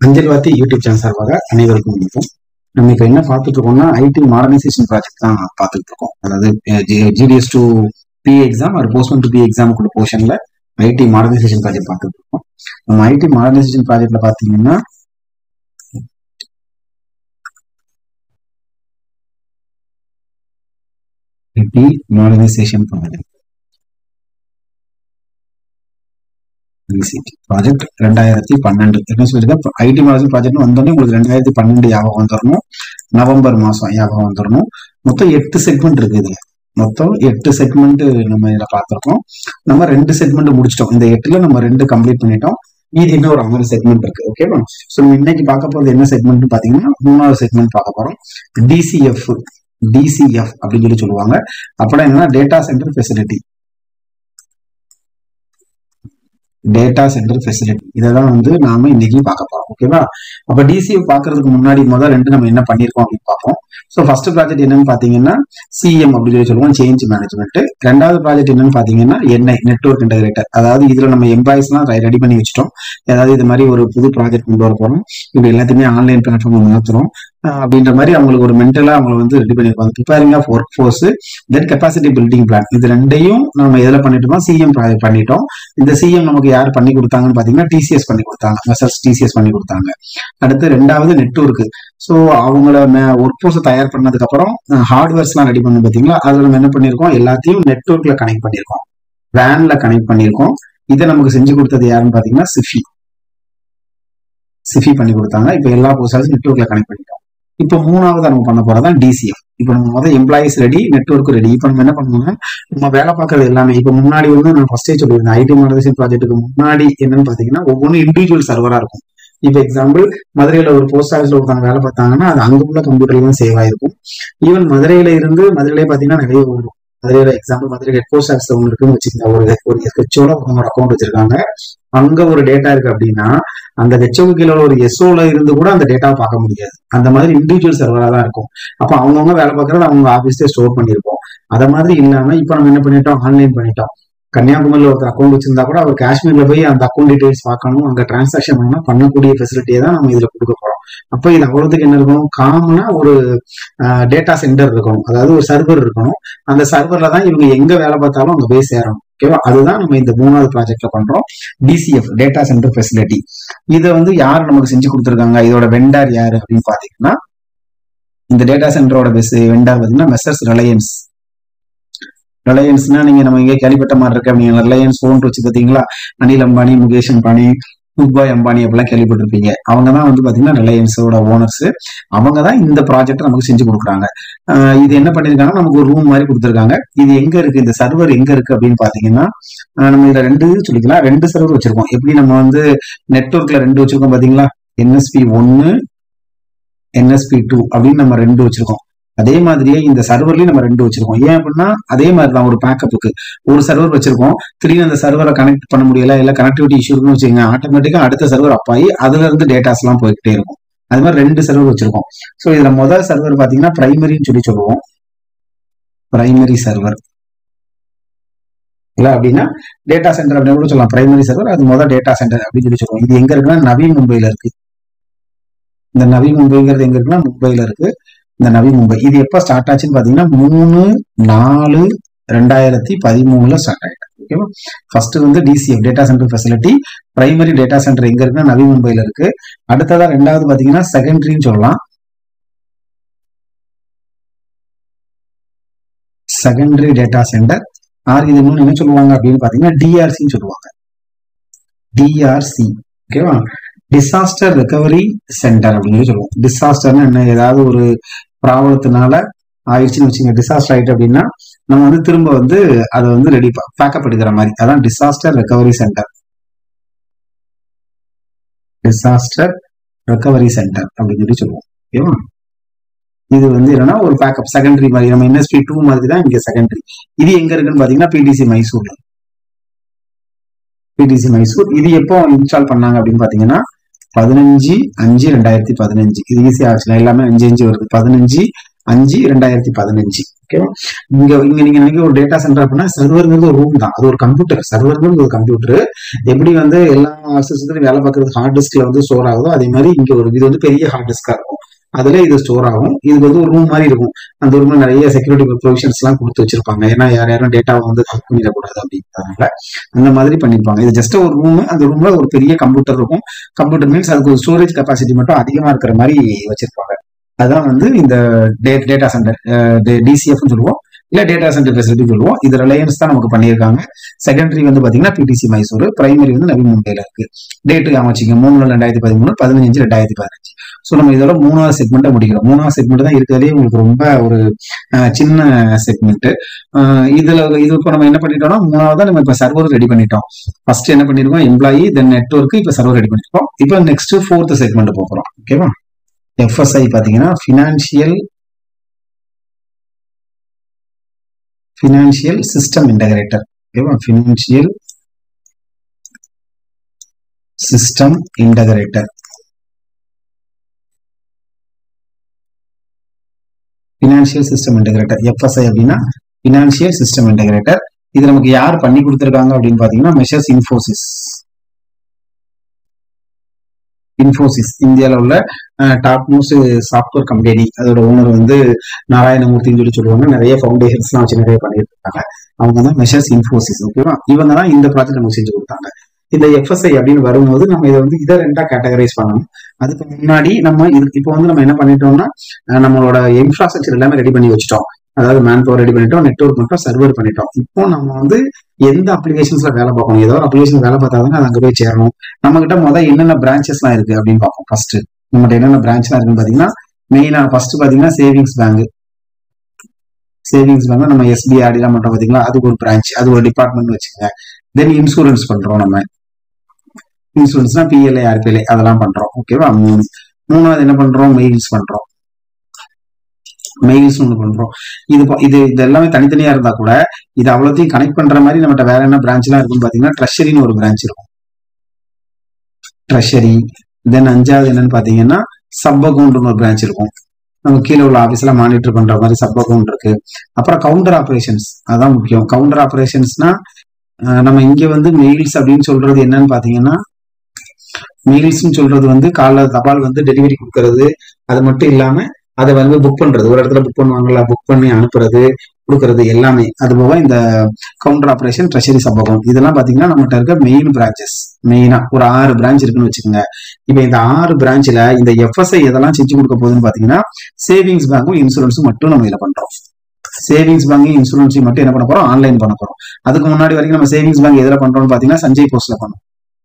அஞ்சல்வாத்தி YouTube channel சார்பாக அனைவருக்கும் வணக்கம் நம்ம இப்போ என்ன பார்த்துட்டு இருக்கோம்னா ஐடி மாடர்னைசேஷன் ப்ராஜெக்ட் தான் பார்த்துட்டு இருக்கோம் அதாவது ஜிடிஎஸ் டு பி எக்ஸாம் ஒரு போஸ்ட்மெண்ட் டு பி எக்ஸாமுக்குள்ள போர்ஷன்ல ஐடி மாடர்னைசேஷன் ப்ராஜெக்ட் பார்த்துட்டு இருக்கோம் நம்ம ஐடி மாடர்னைசேஷன் ப்ராஜெக்ட்ல பார்த்தீங்கன்னா ஐடி மாடர்னைசேஷன் ப்ராஜெக்ட் ப்ராஜெக்ட் ரெண்டாயிரத்தி பன்னெண்டு என்ன சொல்லியிருக்கேன் ஐடி மாடல் ப்ராஜெக்ட் வந்தோடனே உங்களுக்கு ரெண்டாயிரத்தி பன்னெண்டு ஞாபகம் வந்துடணும் நவம்பர் மாசம் ஞாபகம் வந்துடணும் மொத்தம் எட்டு செக்மெண்ட் இருக்கு இதுல மொத்தம் எட்டு செக்மெண்ட் நம்ம இதுல பார்த்திருக்கோம் நம்ம ரெண்டு செக்மெண்ட் முடிச்சிட்டோம் இந்த எட்டுல நம்ம ரெண்டு கம்ப்ளீட் பண்ணிட்டோம் மீதி இன்னும் ஒரு ஐம்பது செக்மெண்ட் இருக்கு ஓகேவா ஸோ நம்ம இன்னைக்கு பார்க்க போறது என்ன செக்மெண்ட் பாத்தீங்கன்னா மூணாவது செக்மெண்ட் பார்க்க போறோம் டிசிஎஃப் டிசிஎஃப் அப்படின்னு சொல்லி சொல்லுவாங்க அப்படின்னா என்னன்னா data centre facility data centre facility இதை தான் வந்து நாம இன்னைக்கு பார்க்க போறோம் ஓகேவா அப்ப டிசிஎஃப் பாக்குறதுக்கு முன்னாடி முதல் ரெண்டு நம்ம என்ன பண்ணிருக்கோம் அப்படின்னு பார்ப்போம் ஸோ ஃபர்ஸ்ட் ப்ராஜெக்ட் என்னன்னு பாத்தீங்கன்னா சிஎம் அப்படின்னு சொல்லி சொல்லுவோம் சேஞ்ச் மேனேஜ்மெண்ட் ரெண்டாவது ப்ராஜெக்ட் என்னன்னு பாத்தீங்கன்னா என்ஐ நெட்ஒர்க் இன்டகிரேட்டர் அதாவது இதுல நம்ம எம்ப்ளாயிஸ்லாம் ரெடி பண்ணி வச்சிட்டோம் அதாவது இது மாதிரி ஒரு புது ப்ராஜெக்ட் கொண்டு வர போறோம் இப்படி எல்லாத்தையுமே ஆன்லைன் பிளாட்ஃபார்ம் மாத்துறோம் அப்படின்ற மாதிரி அவங்களுக்கு ஒரு மென்டலா அவங்க வந்து ரெடி பண்ணிருப்பாங்க preparing of workforce then capacity building plan இது ரெண்டையும் நம்ம எதில் பண்ணிட்டோம் சிஎம் பண்ணிட்டோம் இந்த சிஎம் நமக்கு யார் பண்ணி கொடுத்தாங்கன்னு பாத்தீங்கன்னா டிசிஎஸ் பண்ணி கொடுத்தாங்க மெசர்ஸ் டிசிஎஸ் பண்ணி கொடுத்தாங்க அடுத்து ரெண்டாவது நெட்ஒர்க் ஸோ அவங்கள ஒர்க் ஃபோர்ஸை தயார் பண்ணதுக்கு அப்புறம் ஹார்ட்வேர்ஸ்லாம் ரெடி பண்ண பாத்தீங்களா அதுல நம்ம என்ன பண்ணிருக்கோம் எல்லாத்தையும் நெட்ஒர்க்ல கனெக்ட் பண்ணிருக்கோம் வேன்ல கனெக்ட் பண்ணிருக்கோம் இதை நமக்கு செஞ்சு கொடுத்தது யாருன்னு பாத்தீங்கன்னா சிஃபி சிஃபி பண்ணி கொடுத்தாங்க இப்போ எல்லா போஸ்டாலும் நெட்ஒர்க்ல கனெக்ட் பண்ணிட்டோம் இப்போ மூணாவது நம்ம பண்ண போறதான் டிசிஎஃப் இப்போ நம்ம முதல் எம்ப்ளாயிஸ் ரெடி நெட்ஒர்க் ரெடி இப்போ நம்ம என்ன பண்ணணும்னா நம்ம வேலை பார்க்கறது எல்லாமே இப்போ முன்னாடி வந்து நான் ஃபர்ஸ்டே சொல்லியிருந்தேன் ஐடி மாடரேஷன் ப்ராஜெக்ட்டுக்கு முன்னாடி என்னன்னு பாத்தீங்கன்னா ஒவ்வொன்றும் இண்டிவிஜுவல் சர்வரா இருக்கும் இப்போ எக்ஸாம்பிள் மதுரையில ஒரு போஸ்ட் ஆஃபீஸ்ல ஒருத்தவங்க வேலை பார்த்தாங்கன்னா அது அங்க உள்ள கம்ப்யூட்டர்ல தான் சேவ் ஆயிருக்கும் ஈவன் மதுரையில இருந்து மதுரையிலே பாத்தீங்கன்னா நிறைய வரும் மதுரையில example Madurai head post office ஒன்று இருக்குன்னு வச்சுக்கோங்க ஒரு ஒரு ஹெச்ஓட ஒருத்தவங்க அக்கௌண்ட் வச்சிருக்காங்க அங்க ஒரு டேட்டா இருக்கு அப்படின்னா அந்த ஹெச்ஓக்கு கீழே ஒரு எஸ்ஓல இருந்து கூட அந்த டேட்டாவை பார்க்க முடியாது அந்த மாதிரி இண்டிவிஜுவல் சர்வரா தான் இருக்கும் அப்ப அவங்கவுங்க வேலை பார்க்கறது அவங்க ஆபீஸ்ல ஸ்டோர் பண்ணிருப்போம் அத மாதிரி இல்லாம இப்ப நம்ம என்ன பண்ணிட்டோம் ஆன்லைன் பண்ணிட்டோம் கன்னியாகுமரியில் ஒருத்தர் அக்கௌண்ட் வச்சிருந்தா கூட அவர் காஷ்மீர்ல போய் அந்த அக்கௌண்ட் டீடைல்ஸ் பார்க்கணும் அங்க டிரான்சாக்ஷன் பண்ணணும் பண்ணக்கூடிய ஃபெசிலிட்டியை தான் நம்ம இதுல கொடுக்க போறோம் அப்ப இது அவ்வளவுக்கு என்ன இருக்கணும் காமனா ஒரு டேட்டா சென்டர் இருக்கணும் அதாவது ஒரு சர்வர் இருக்கணும் அந்த சர்வர்ல தான் இவங்க எங்க வேலை பார்த்தாலும் அங்க போய் சேரணும் ஓகேவா அதுதான் நம்ம இந்த மூணாவது ப்ராஜெக்ட்ல பண்றோம் டிசிஎஃப் டேட்டா சென்டர் ஃபெசிலிட்டி இதை வந்து யார் நமக்கு செஞ்சு கொடுத்துருக்காங்க இதோட வெண்டார் யாரு அப்படின்னு பாத்தீங்கன்னா இந்த டேட்டா சென்டரோட பெஸ் வெண்டார் பாத்தீங்கன்னா மெசர்ஸ் ரிலையன்ஸ் ரிலையன்ஸ்னா நீங்க நம்ம இங்கே கேள்விப்பட்ட மாதிரி இருக்கு அப்படிங்க ரிலையன்ஸ் போன் வச்சு பாத்தீங்களா அனில் அம்பானி முகேஷ் அம்பானி துபாய் அம்பானி அப்படிலாம் கேள்விப்பட்டிருப்பீங்க அவங்க தான் வந்து பாத்தீங்கன்னா ரிலையன்ஸோட ஓனர்ஸ் அவங்க தான் இந்த ப்ராஜெக்ட் நமக்கு செஞ்சு கொடுக்குறாங்க இது என்ன பண்ணிருக்காங்க நமக்கு ஒரு ரூம் மாதிரி கொடுத்துருக்காங்க இது எங்க இருக்கு இந்த சர்வர் எங்க இருக்கு அப்படின்னு பாத்தீங்கன்னா நம்ம இதுல ரெண்டு சொல்லிக்கலாம் ரெண்டு சர்வர் வச்சிருக்கோம் எப்படி நம்ம வந்து நெட்ஒர்க்ல ரெண்டு வச்சிருக்கோம் பாத்தீங்களா என்எஸ்பி ஒன்னு என்எஸ்பி டூ அப்படின்னு நம்ம ரெண்டு வச்சிருக்கோம் அதே மாதிரியே இந்த சர்வர்லயும் நம்ம ரெண்டு வச்சிருக்கோம் ஏன் அப்படின்னா அதே மாதிரி தான் ஒரு பேக்கப்புக்கு ஒரு சர்வர் வச்சிருக்கோம் திடீர்னு அந்த சர்வரை கனெக்ட் பண்ண முடியல இல்ல கனெக்டிவிட்டி இஷ்யூ இருக்குன்னு வச்சுக்கோங்க ஆட்டோமேட்டிக்கா அடுத்த சர்வர் அப்பாயி அதுல இருந்து டேட்டாஸ் எல்லாம் போய்கிட்டே இருக்கும் அது மாதிரி ரெண்டு சர்வர் வச்சிருக்கோம் ஸோ இதுல முதல் சர்வர் பாத்தீங்கன்னா பிரைமரின்னு சொல்லி சொல்லுவோம் பிரைமரி சர்வர் இல்ல அப்படின்னா டேட்டா சென்டர் அப்படின்னு கூட சொல்லலாம் பிரைமரி சர்வர் அது முதல் டேட்டா சென்டர் அப்படின்னு சொல்லி சொல்லுவோம் இது எங்க இருக்குன்னா நவி மும்பைல இருக்கு இந்த நவி மும்பைங்கிறது எங்க இருக்குன்னா மும்பைல இருக்கு இந்த நவி மும்பை இது எப்ப ஸ்டார்ட் ஆச்சுன்னு பாத்தீங்கன்னா மூணு நாலு ரெண்டாயிரத்தி பதிமூணுல ஸ்டார்ட் ஆயிட்டு ஓகேவா ஃபர்ஸ்ட் வந்து DCF data centre facility primary data centre எங்க இருக்குன்னா நவி மும்பைல இருக்கு அடுத்ததா ரெண்டாவது பாத்தீங்கன்னா செகண்டரின்னு சொல்லலாம் செகண்டரி டேட்டா சென்டர் ஆர் இது இன்னும் என்ன சொல்லுவாங்க அப்படின்னு பாத்தீங்கன்னா டிஆர்சின்னு சொல்லுவாங்க டிஆர்சி ஓகேவா டிசாஸ்டர் ரெக்கவரி சென்டர் அப்படின்னு சொல்லுவோம் டிசாஸ்டர்னு என்ன ஏதாவது ஒரு ப்ராப்ளத்தினால ஆயிடுச்சுன்னு வச்சுங்க டிசாஸ்டர் ஆயிட்டு அப்படின்னா நம்ம வந்து திரும்ப வந்து அதை வந்து ரெடி பேக்கப் எடுக்கிற மாதிரி அதான் disaster recovery centre disaster recovery centre அப்படின்னு சொல்லி சொல்லுவோம் ஓகேவா இது வந்து என்னன்னா ஒரு பேக்கப் செகண்டரி மாதிரி நம்ம என்எஸ்பி டூ மாதிரி தான் இங்க செகண்டரி இது எங்க இருக்குன்னு பாத்தீங்கன்னா பிடிசி மைசூர்ல பிடிசி மைசூர் இது எப்போ இன்ஸ்டால் பண்ணாங்க அப்படின்னு பாத்தீங்கன்னா பதினஞ்சு அஞ்சு ரெண்டாயிரத்தி பதினஞ்சு இது ஈஸியா ஆச்சுல எல்லாமே அஞ்சு அஞ்சு வருது பதினஞ்சு அஞ்சு ரெண்டாயிரத்தி பதினஞ்சு ஓகேவா இங்க இங்க நீங்க நினைக்க ஒரு டேட்டா சென்டர் அப்படின்னா சர்வருங்கிறது ஒரு ரூம் தான் அது ஒரு கம்ப்யூட்டர் சர்வருங்கிறது ஒரு கம்ப்யூட்டர் எப்படி வந்து எல்லா சிஸ்டத்துலையும் வேலை பார்க்கறது ஹார்ட் டிஸ்க்ல வந்து ஸ்டோர் ஆகுதோ அதே மாதிரி இங்க ஒரு இது வந்து பெரிய ஹார்ட் டிஸ்கா இருக்கும் அதுல இது ஸ்டோர் ஆகும் இது வந்து ஒரு ரூம் மாதிரி இருக்கும் அந்த ரூம்ல நிறைய செக்யூரிட்டி ப்ரொவிஷன்ஸ் எல்லாம் கொடுத்து வச்சிருப்பாங்க ஏன்னா யார் யாரும் டேட்டாவை வந்து ஹேக் பண்ணிடக்கூடாது அப்படின்றதுனால அந்த மாதிரி பண்ணிருப்பாங்க இது ஜஸ்ட் ஒரு ரூம் அந்த ரூம்ல ஒரு பெரிய கம்ப்யூட்டர் இருக்கும் கம்ப்யூட்டர் மீன்ஸ் அதுக்கு ஒரு ஸ்டோரேஜ் கெப்பாசிட்டி மட்டும் அதிகமா இருக்கிற மாதிரி வச்சிருப்பாங்க அதான் வந்து இந்த டேட்டா சென்டர் டிசிஎஃப் சொல்லுவோம் இல்ல டேட்டா சென்டர் ஃபெசிலிட்டி சொல்லுவோம் இது ரிலையன்ஸ் தான் நமக்கு பண்ணியிருக்காங்க செகண்டரி வந்து பாத்தீங்கன்னா பிடிசி மைசூர் பிரைமரி வந்து நவி மும்பைல இருக்கு டேட்டு அமைச்சிங்க மூணு நாலு ரெண்டாயிரத்தி பதிமூணு பதினஞ்சு ரெண்டாயிரத்தி பதினஞ்சு ஸோ நம்ம இதோட மூணாவது செக்மெண்ட்டை முடிக்கிறோம் மூணாவது செக்மெண்ட் தான் இருக்கிறதே உங்களுக்கு ரொம்ப ஒரு அஹ், சின்ன செக்மெண்ட் இதுல இது இப்போ நம்ம என்ன பண்ணிட்டோம்னா மூணாவது நம்ம இப்போ சர்வர் ரெடி பண்ணிட்டோம் ஃபர்ஸ்ட் என்ன பண்ணிருக்கோம் எம்ப்ளாயி தென் நெட்ஒர்க் இப்போ சர்வர் ரெடி பண்ணிருக்கோம் இப்போ நெக்ஸ்ட் ஃபோர்த் செக்மெண்ட் போகிறோம் ஓகேவா எஃப்எஸ்ஐ பாத்தீங்கன்னா ஃபினான்ஷியல் ஃபினான்ஷியல் சிஸ்டம் இன்டகிரேட்டர் ஓகேவா financial system integrator financial system integrator FSI அப்படின்னா ஃபினான்ஷியல் சிஸ்டம் இன்டகிரேட்டர் இது நமக்கு யார் பண்ணி கொடுத்துருக்காங்க அப்படின்னு பாத்தீங்கன்னா மெஷர்ஸ் இன்ஃபோசிஸ் இன்ஃபோசிஸ் இந்தியாவில் உள்ள டாப் மோஸ்ட் சாஃப்ட்வேர் கம்பெனி அதோட ஓனர் வந்து நாராயணமூர்த்தின்னு சொல்லி சொல்லுவாங்க நிறைய ஃபவுண்டேஷன்ஸ்லாம் வச்சு நிறைய பண்ணிட்டு இருக்காங்க அவங்க தான் மெஷர்ஸ் இன்ஃபோசிஸ் ஓகேவா இவங்க தான் இந்த ப்ராஜெக்ட் நமக்கு செஞ்சு கொடுத்தாங்க இந்த எஃப்எஸ்ஐ அப்படின்னு வரும்போது நம்ம இதை வந்து இதை ரெண்டா கேட்டகரைஸ் பண்ணணும் அதுக்கு முன்னாடி நம்ம இது இப்போ வந்து நம்ம என்ன பண்ணிட்டோம்னா அஹ் நம்மளோட இன்ஃப்ராஸ்ட்ரக்சர் எல்லாமே ரெடி பண்ணி வச்சுட்டோம் அதாவது மேன் பவர் ரெடி பண்ணிட்டோம் நெட்ஒர்க் பண்ணிட்டோம் சர்வர் பண்ணிட்டோம் இப்போ நம்ம வந்து எந்த அப்ளிகேஷன்ஸ்ல வேலை பார்க்கணும் ஏதோ ஒரு அப்ளிகேஷன் வேலை பார்த்தா தானே அது அங்க போய் சேரணும் நம்ம கிட்ட முதல் என்னென்ன பிரான்ச்சஸ்லாம் இருக்கு அப்படின்னு பார்ப்போம் ஃபர்ஸ்ட் நம்மகிட்ட என்னென்ன பிரான்ச்லாம் இருக்குன்னு பாத்தீங்கன்னா மெயினா ஃபர்ஸ்ட் பாத்தீங்கன்னா சேவிங்ஸ் பேங்க் சேவிங்ஸ் பேங்க் நம்ம எஸ்பிஐ ஆடிலாம் பண்றோம் பாத்தீங்களா அது ஒரு பிரான்ச் அது ஒரு டிபார்ட்மெண்ட் வச்சுக்கோங்க தென் இன்சூரன்ஸ் பண்றோம் நம்ம இன்சூரன்ஸ்னா பிஎல்ஐ ஆர்பிஎல்ஐ அதெல்லாம் பண்றோம் ஓகேவா மூணு மூணாவது என்ன பண்றோம் மெயில்ஸ் பண்றோம் மெயில்ஸ் ஒன்று பண்றோம் இது ப- இது இது எல்லாமே தனித்தனியா இருந்தா கூட இது அவ்வளோத்தையும் கனெக்ட் பண்ற மாதிரி நம்மகிட்ட வேற என்ன பிரான்ச்லாம் இருக்குன்னு பாத்தீங்கன்னா ட்ரெஷரின்னு ஒரு பிரான்ச் இருக்கும் ட்ரெஷரி தென் அஞ்சாவது என்னன்னு பாத்தீங்கன்னா சப் அக்கௌண்ட்னு ஒரு பிரான்ச் இருக்கும் நம்ம கீழே உள்ள ஆபீஸ்ல மானிட்டர் பண்ற மாதிரி சப் அக்கௌண்ட் இருக்கு அப்புறம் கவுண்டர் ஆபரேஷன்ஸ் அதான் முக்கியம் கவுண்டர் ஆபரேஷன்ஸ்னா நம்ம இங்க வந்து மெயில்ஸ் அப்படின்னு சொல்றது என்னன்னு பாத்தீங்கன்னா மெயில்ஸ்னு சொல்றது வந்து காலைல தபால் வந்து டெலிவரி கொடுக்கறது அது மட்டும் இல்லாம அதை வந்து புக் பண்றது ஒரு இடத்துல புக் பண்ணுவாங்கல்ல புக் பண்ணி அனுப்புறது கொடுக்கறது எல்லாமே அது போக இந்த counter operation treasury sub account இதெல்லாம் பாத்தீங்கன்னா நம்மகிட்ட இருக்க மெயின் பிரான்ச்சஸ் மெயினா ஒரு ஆறு பிரான்ச் இருக்குன்னு வச்சுக்கோங்க இப்போ இந்த ஆறு பிரான்ச்ல இந்த எஃப்எஸ்ஐ எதெல்லாம் செஞ்சு கொடுக்க போகுதுன்னு பாத்தீங்கன்னா சேவிங்ஸ் பேங்க்கும் இன்சூரன்ஸும் மட்டும் நம்ம இதுல பண்றோம் சேவிங்ஸ் பேங்க் இன்சூரன்ஸையும் மட்டும் என்ன பண்ண போறோம் ஆன்லைன் பண்ண போறோம் அதுக்கு முன்னாடி வரைக்கும் நம்ம சேவிங்ஸ் பேங்க் எதுல பண்றோம்னு பாத்தீங்கன்னா சஞ்சய் போஸ்ட்ல பண்ணோம்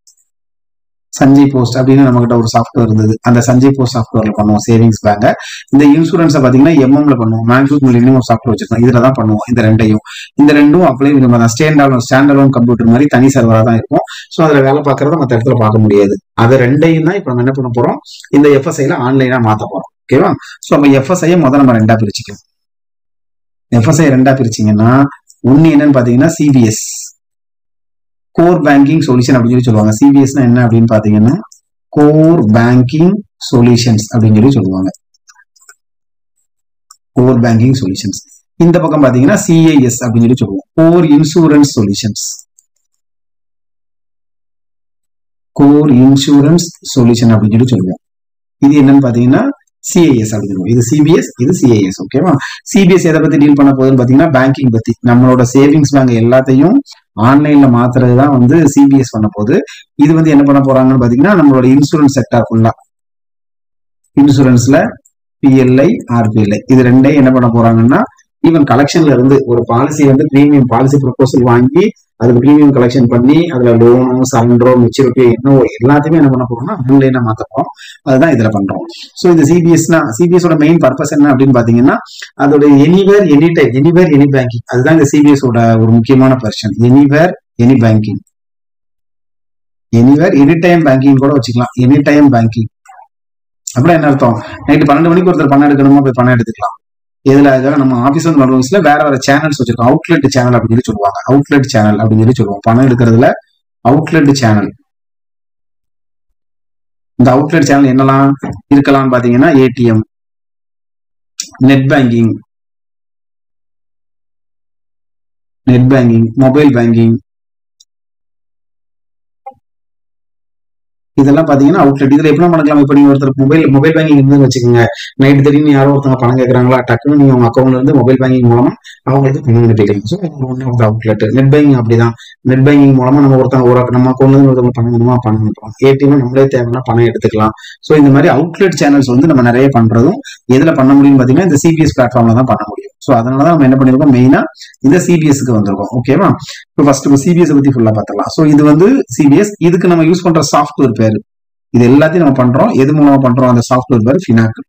சஞ்சய் போஸ்ட் அப்படின்னு நம்ம கிட்ட ஒரு சாஃப்ட்வேர் இருந்தது அந்த சஞ்சய் போஸ்ட் சாஃப்ட்வேர்ல பண்ணுவோம் சேவிங்ஸ் பேங்க இந்த இன்சூரன்ஸை பாத்தீங்கன்னா எம்எம்ல பண்ணுவோம் மேங்க்ரூப் மில்லியன் ஒரு சாஃப்ட்வேர் வச்சிருக்கோம் இதுல தான் பண்ணுவோம் இந்த ரெண்டையும் இந்த ரெண்டும் அப்ளை நம்ம தான் stand alone stand alone computer மாதிரி தனி சர்வரா தான் இருக்கும் ஸோ அதுல வேலை பார்க்கறத மற்ற இடத்துல பார்க்க முடியாது அது ரெண்டையும் தான் இப்போ நம்ம என்ன பண்ண போறோம் இந்த எஃப்எஸ்ஐல ஆன்லைனா மாத்த போறோம் ஓகேவா ஸோ நம்ம எஃப்எஸ்ஐயை முதல்ல நம்ம ரெண்டா பிரிச்சுக்கலாம் எஃப்எஸ்ஐ ரெண்டா பிரிச்சீங்கன்னா ஒன்னு என்னன்னு பாத்தீங்கன்னா சிபிஎஸ் கோர் பேங்கிங் சொல்யூஷன் அப்படின்னு சொல்லி சொல்லுவாங்க சிபிஎஸ்னா என்ன அப்படின்னு பாத்தீங்கன்னா கோர் பேங்கிங் சொல்யூஷன்ஸ் அப்படின்னு சொல்லி சொல்லுவாங்க கோர் பேங்கிங் சொல்யூஷன்ஸ் இந்த பக்கம் பாத்தீங்கன்னா சிஐஎஸ் அப்படின்னு சொல்லி சொல்லுவோம் core insurance solutions core insurance solution அப்படின்னு சொல்லி சொல்லுவோம் இது என்னன்னு பாத்தீங்கன்னா சிஐஎஸ் அப்படின்னு சொல்லுவோம் இது சிபிஎஸ் இது சிஐஎஸ் ஓகேவா சிபிஎஸ் எதை பத்தி டீல் பண்ண போகுதுன்னு பாத்தீங்கன்னா பேங்கிங் பத்தி நம்மளோட சேவிங்ஸ் பேங்க் எல்லாத்தையும் ஆன்லைன்ல மாத்துறது தான் வந்து சிபிஎஸ் பண்ண போகுது இது வந்து என்ன பண்ண போறாங்கன்னு பாத்தீங்கன்னா நம்மளோட இன்சூரன்ஸ் செக்டார் ஃபுல்லா இன்சூரன்ஸ்ல பிஎல்ஐ ஆர்பிஎல்ஐ இது ரெண்டையும் என்ன பண்ண போறாங்கன்னா ஈவன் கலெக்ஷன்ல இருந்து ஒரு பாலிசி வந்து பிரீமியம் பாலிசி ப்ரொபோசல் வாங்கி அதுக்கு பிரீமியம் கலெக்ஷன் பண்ணி அதுல லோனோ சரண்டரோ மெச்சூரிட்டி என்ன எல்லாத்தையுமே என்ன பண்ண போறோம்னா ஆன்லைனா மாத்த போறோம் அதுதான் இதுல பண்றோம் ஸோ இந்த சிபிஎஸ்னா சிபிஎஸோட மெயின் பர்பஸ் என்ன அப்படின்னு பாத்தீங்கன்னா அதோட anywhere any time anywhere any banking அதுதான் இந்த சிபிஎஸோட ஒரு முக்கியமான person anywhere any banking anywhere any time banking கூட வச்சுக்கலாம் எனி டைம் பேங்கிங் அப்புறம் என்ன அர்த்தம் நைட்டு பன்னெண்டு மணிக்கு ஒருத்தர் பணம் எடுக்கணுமா போய் பணம் எடுத்துக்கலாம் இதுல அதுக்காக நம்ம ஆபீஸ் வந்து ஆஃபீஸ்ல வேற வேற சேனல்ஸ் வச்சிருக்கோம் அவுட்லெட் சேனல் அப்படின்னு சொல்லி சொல்லுவாங்க அவுட்லெட் சேனல் அப்படின்னு சொல்லி சொல்லுவோம் பணம் எடுக்கிறதுல அவுட்லெட் சேனல் இந்த அவுட்லெட் சேனல் என்னெல்லாம் இருக்கலாம்னு பாத்தீங்கன்னா ATM net banking net banking mobile banking இதெல்லாம் பாத்தீங்கன்னா அவுட்லெட் இதுல எப்படி பண்ணலாம் இப்ப நீங்க ஒருத்தர் மொபைல் மொபைல் பேங்கிங் இருந்து வச்சுக்கோங்க நைட் திடீர்னு யாரோ ஒருத்தவங்க பணம் கேட்கறாங்களா டக்குன்னு நீங்க உங்க அக்கௌண்ட்ல இருந்து மொபைல் பேங்கிங் மூலமா அவங்களுக்கு பணம் அனுப்பிக்கலாம் so one of outlet net banking அப்படிதான் நெட் பேங்கிங் மூலமா நம்ம ஒருத்தவங்க ஒரு நம்ம அக்கௌண்ட்ல இருந்து ஒருத்தவங்க பணம் வேணுமா பணம் அனுப்புறோம் ஏடிஎம் நம்மளே தேவைன்னா பணம் எடுத்துக்கலாம் ஸோ இந்த மாதிரி அவுட்லெட் சேனல்ஸ் வந்து நம்ம நிறைய பண்றதும் எதுல பண்ண முடியும்னு பாத்தீங்கன்னா இந்த சிபிஎஸ் பிளாட்ஃபார்ம்ல தான் பண்ண முடியும் ஸோ அதனாலதான் நம்ம என்ன பண்ணிருக்கோம் மெயினா இந்த சிபிஎஸ்க்கு வந்திருக்கோம் ஓகேவா இப்போ ஃபர்ஸ்ட் சிபிஎஸ் பத்தி ஃபுல்லா பார்த்துக்கலாம் ஸோ இது வந்து சிபிஎஸ் இதுக்கு நம்ம யூஸ் பண்ற சாஃப்ட்வேர் பேரு இது எல்லாத்தையும் நம்ம பண்றோம் எது மூலமா பண்றோம் அந்த சாஃப்ட்வேர் பேர் ஃபினாக்கல்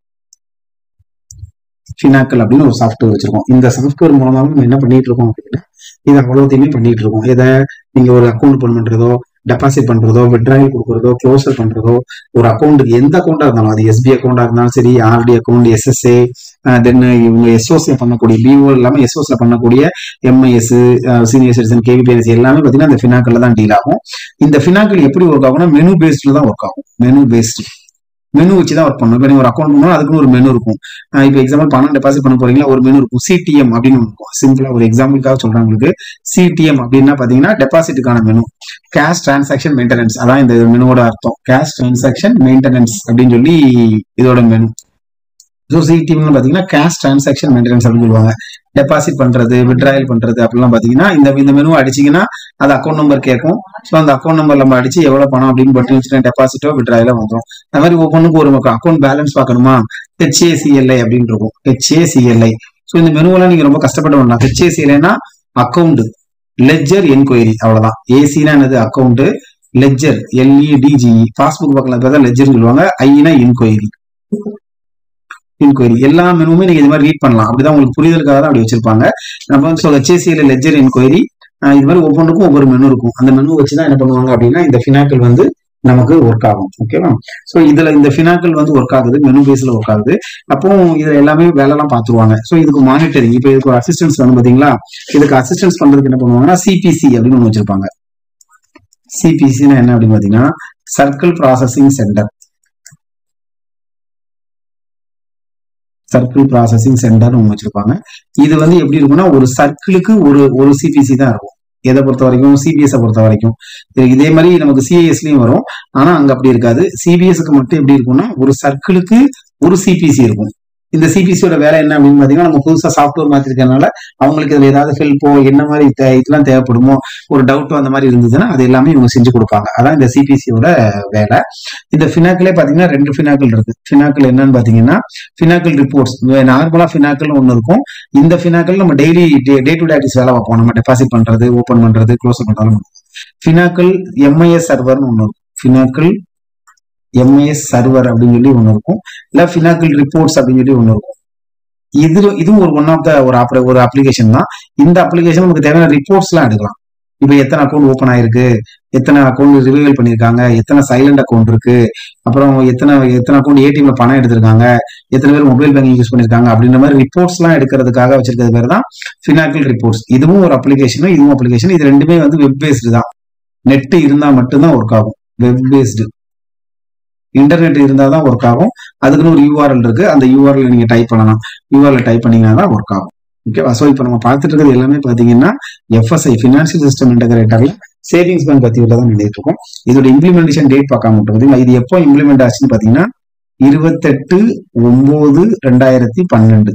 ஃபினாக்கல் அப்படின்னு ஒரு சாஃப்ட்வேர் வச்சிருக்கோம் இந்த சாஃப்ட்வேர் மூலமா நம்ம என்ன பண்ணிட்டு இருக்கோம் அப்படின்னா இது அவ்வளோத்தையுமே பண்ணிட்டு இருக்கோம் இதை நீங்க ஒரு அக்கௌண்ட் ஓப்பன் பண்றதோ டெபாசிட் பண்றதோ விட்ராயல் கொடுக்கறதோ க்ளோசர் பண்றதோ ஒரு அக்கௌண்ட்டுக்கு எந்த அக்கௌண்டா இருந்தாலும் அது எஸ்பி அக்கௌண்டா இருந்தாலும் சரி ஆர்டி அக்கௌண்ட் எஸ்எஸ்ஏ தென் இவங்க எஸ்ஓஸ்ல பண்ணக்கூடிய பிஓ எல்லாமே எஸ்ஓஸ்ல பண்ணக்கூடிய எம்ஐஎஸ் சீனியர் சிட்டிசன் கேவிபிஎஸ் எல்லாமே பார்த்தீங்கன்னா இந்த ஃபினாக்கல்ல தான் டீல் ஆகும் இந்த ஃபினாக்கல் எப்படி ஒர்க் ஆகும்னா மெனு பேஸ்ட்ல தான் ஒர்க் ஆகும் மெனு பேஸ்ட் மெனு வச்சு தான் ஒர்க் பண்ணணும் இப்போ நீங்க ஒரு அக்கௌண்ட் பண்ணணும் அதுக்குன்னு ஒரு மெனு இருக்கும் இப்போ எக்ஸாம்பிள் பணம் டெபாசிட் பண்ண போறீங்களா ஒரு மெனு இருக்கும் சிடிஎம் அப்படின்னு ஒன்று இருக்கும் சிம்பிளா ஒரு எக்ஸாம்பிளுக்காக சொல்றேன் உங்களுக்கு சிடிஎம் அப்படின்னா பாத்தீங்கன்னா டெபாசிட்டுக்கான மெனு கேஷ் டிரான்சாக்ஷன் மெயின்டெனன்ஸ் அதான் இந்த மெனுவோட அர்த்தம் கேஷ் டிரான்சாக்ஷன் மெயின்டெனன்ஸ் அப்படின்னு சொல்லி இதோட மெனு ஸோ சிடிஎம்னு பார்த்தீங்கன்னா கேஷ் டிரான்சாக்ஷன் மெயின்டெனன்ஸ் அப்படின்னு சொல்லுவாங்க டெபாசிட் பண்றது விட்ராயல் பண்றது அப்படிலாம் பார்த்தீங்கன்னா இந்த இந்த மெனு அடிச்சீங்கன்னா அது அக்கௌண்ட் நம்பர் கேட்கும் ஸோ அந்த அக்கௌண்ட் நம்பர் நம்ம அடிச்சு எவ்வளவு பணம் அப்படின்னு பட்டு வச்சுட்டு டெபாசிட்டோ விட்ராயலோ வந்துடும் அந்த மாதிரி ஒவ்வொன்றுக்கும் ஒரு அக்கௌண்ட் பேலன்ஸ் பார்க்கணுமா ஹெச்ஏசிஎல்ஐ அப்படின்னு இருக்கும் ஹெச்ஏசிஎல்ஐ ஸோ இந்த மெனுவெல்லாம் நீங்க ரொம்ப கஷ்டப்பட்டு பண்ணலாம் ஹெச்ஏசிஎல்ஐனா அக்கௌண்ட் லெஜர் என்கொயரி அவ்வளவுதான் ஏசினா என்னது அக்கௌண்ட் லெஜர் எல்இடிஜிஇ பாஸ்புக் பக்கம் பார்த்தா லெஜர்னு சொல்லுவாங்க ஐனா என்கொயரி என்கொயரி எல்லா மெனுவுமே நீங்க இது மாதிரி ரீட் பண்ணலாம் அப்படிதான் உங்களுக்கு புரிதலுக்காக தான் அப்படி வச்சிருப்பாங்க நம்ம வந்து சொல்ல ஹெச்ஏசிஎல் லெஜர் என்கொயரி இது மாதிரி ஒவ்வொன்றுக்கும் ஒவ்வொரு மெனு இருக்கும் அந்த மெனு வச்சு தான் என்ன பண்ணுவாங்க அப்படின்னா இந்த ஃபினாக்கல் வந்து நமக்கு ஒர்க் ஆகும் ஓகேவா சோ இதுல இந்த ஃபினாக்கல் வந்து ஒர்க் ஆகுது மெனு பேஸ்ல ஒர்க் ஆகுது அப்போ இதுல எல்லாமே வேலை எல்லாம் பாத்துருவாங்க சோ இதுக்கு மானிட்டரிங் இப்போ இதுக்கு ஒரு அசிஸ்டன்ஸ் வந்து பாத்தீங்களா இதுக்கு அசிஸ்டன்ஸ் பண்றதுக்கு என்ன பண்ணுவாங்கன்னா சிபிசி அப்படின்னு ஒண்ணு வச்சிருப்பாங்க சிபிசினா என்ன அப்படின்னு பாத்தீங்கன்னா circle processing centre circle processing centre ஒன்று வச்சிருப்பாங்க இது வந்து எப்படி இருக்கும்னா ஒரு சர்க்கிளுக்கு ஒரு ஒரு சிபிசி தான் இருக்கும் எதை பொறுத்த வரைக்கும் சிபிஎஸ் பொறுத்த வரைக்கும் இதே மாதிரி நமக்கு சிஐஎஸ்லயும் வரும் ஆனா அங்க அப்படி இருக்காது சிபிஎஸ்க்கு மட்டும் எப்படி இருக்கும்னா ஒரு சர்க்கிளுக்கு ஒரு சிபிசி இருக்கும் இந்த சிபிசியோட வேலை என்ன அப்படின்னு பாத்தீங்கன்னா நம்ம புதுசா சாஃப்ட்வேர் மாத்திருக்கனால அவங்களுக்கு இதுல ஏதாவது ஹெல்ப்போ என்ன மாதிரி இதெல்லாம் தேவைப்படுமோ ஒரு டவுட்டோ அந்த மாதிரி இருந்ததுன்னா அது எல்லாமே இவங்க செஞ்சு கொடுப்பாங்க அதான் இந்த சிபிசியோட வேலை இந்த ஃபினாக்கிலே பாத்தீங்கன்னா ரெண்டு ஃபினாக்கிள் இருக்கு ஃபினாக்கிள் என்னன்னு பாத்தீங்கன்னா ஃபினாக்கிள் ரிப்போர்ட்ஸ் நார்மலா ஃபினாக்கிள் ஒன்று இருக்கும் இந்த ஃபினாக்கிள் நம்ம டெய்லி டே டு டே வேலை பார்ப்போம் நம்ம டெபாசிட் பண்றது ஓப்பன் பண்றது க்ளோஸ் பண்றதும் ஃபினாக்கிள் எம்ஐஎஸ் சர்வர்னு ஒன்று இருக்கும் ஃபினாக்கிள் எம்ஏஎஸ் சர்வர் அப்படின்னு சொல்லி ஒன்று இருக்கும் இல்ல ஃபினாக்கிள் ரிப்போர்ட்ஸ் அப்படின்னு சொல்லி ஒன்று இருக்கும் இது இதுவும் ஒரு ஒன் ஆஃப் த ஒரு ஆப்ர ஒரு அப்ளிகேஷன் தான் இந்த அப்ளிகேஷன் நமக்கு தேவையான ரிப்போர்ட்ஸ் எல்லாம் எடுக்கலாம் இப்போ எத்தனை அக்கௌண்ட் ஓப்பன் ஆயிருக்கு எத்தனை அக்கௌண்ட் ரிவியூவல் பண்ணிருக்காங்க எத்தனை சைலண்ட் அக்கௌண்ட் இருக்கு அப்புறம் எத்தனை எத்தனை அக்கௌண்ட் ஏடிஎம்ல பணம் எடுத்திருக்காங்க எத்தனை பேர் மொபைல் பேங்கிங் யூஸ் பண்ணிருக்காங்க அப்படின்ற மாதிரி ரிப்போர்ட்ஸ் எல்லாம் எடுக்கிறதுக்காக வச்சிருக்கிறது பேர் தான் ஃபினாக்கிள் ரிப்போர்ட்ஸ் இதுவும் ஒரு அப்ளிகேஷன் இதுவும் அப்ளிகேஷன் இது ரெண்டுமே வந்து வெப் பேஸ்டு தான் நெட் இருந்தா மட்டும்தான் ஒர்க் ஆகும் வெப் பேஸ்டு இன்டர்நெட் இருந்தால் தான் ஒர்க் ஆகும் அதுக்குன்னு ஒரு யூஆர்எல் இருக்கு அந்த யூஆர்எல் நீங்க டைப் பண்ணலாம் யூஆர்எல் டைப் பண்ணீங்கன்னா தான் ஒர்க் ஆகும் ஓகேவா ஸோ இப்போ நம்ம பார்த்துட்டு இருக்கிறது எல்லாமே பார்த்தீங்கன்னா எஃப்எஸ்ஐ ஃபினான்ஷியல் சிஸ்டம் இன்டகிரேட்டர்ல சேவிங்ஸ் பேங்க் பத்தி தான் நினைட்டு இருக்கோம் இதோட இம்ப்ளிமெண்டேஷன் டேட் பார்க்காம பார்த்தீங்கன்னா இது எப்போ இம்ப்ளிமெண்ட் ஆச்சுன்னு பார்த்தீங்கன்னா இருபத்தெட்டு ஒன்பது ரெண்டாயிரத்தி பன்னெண்டு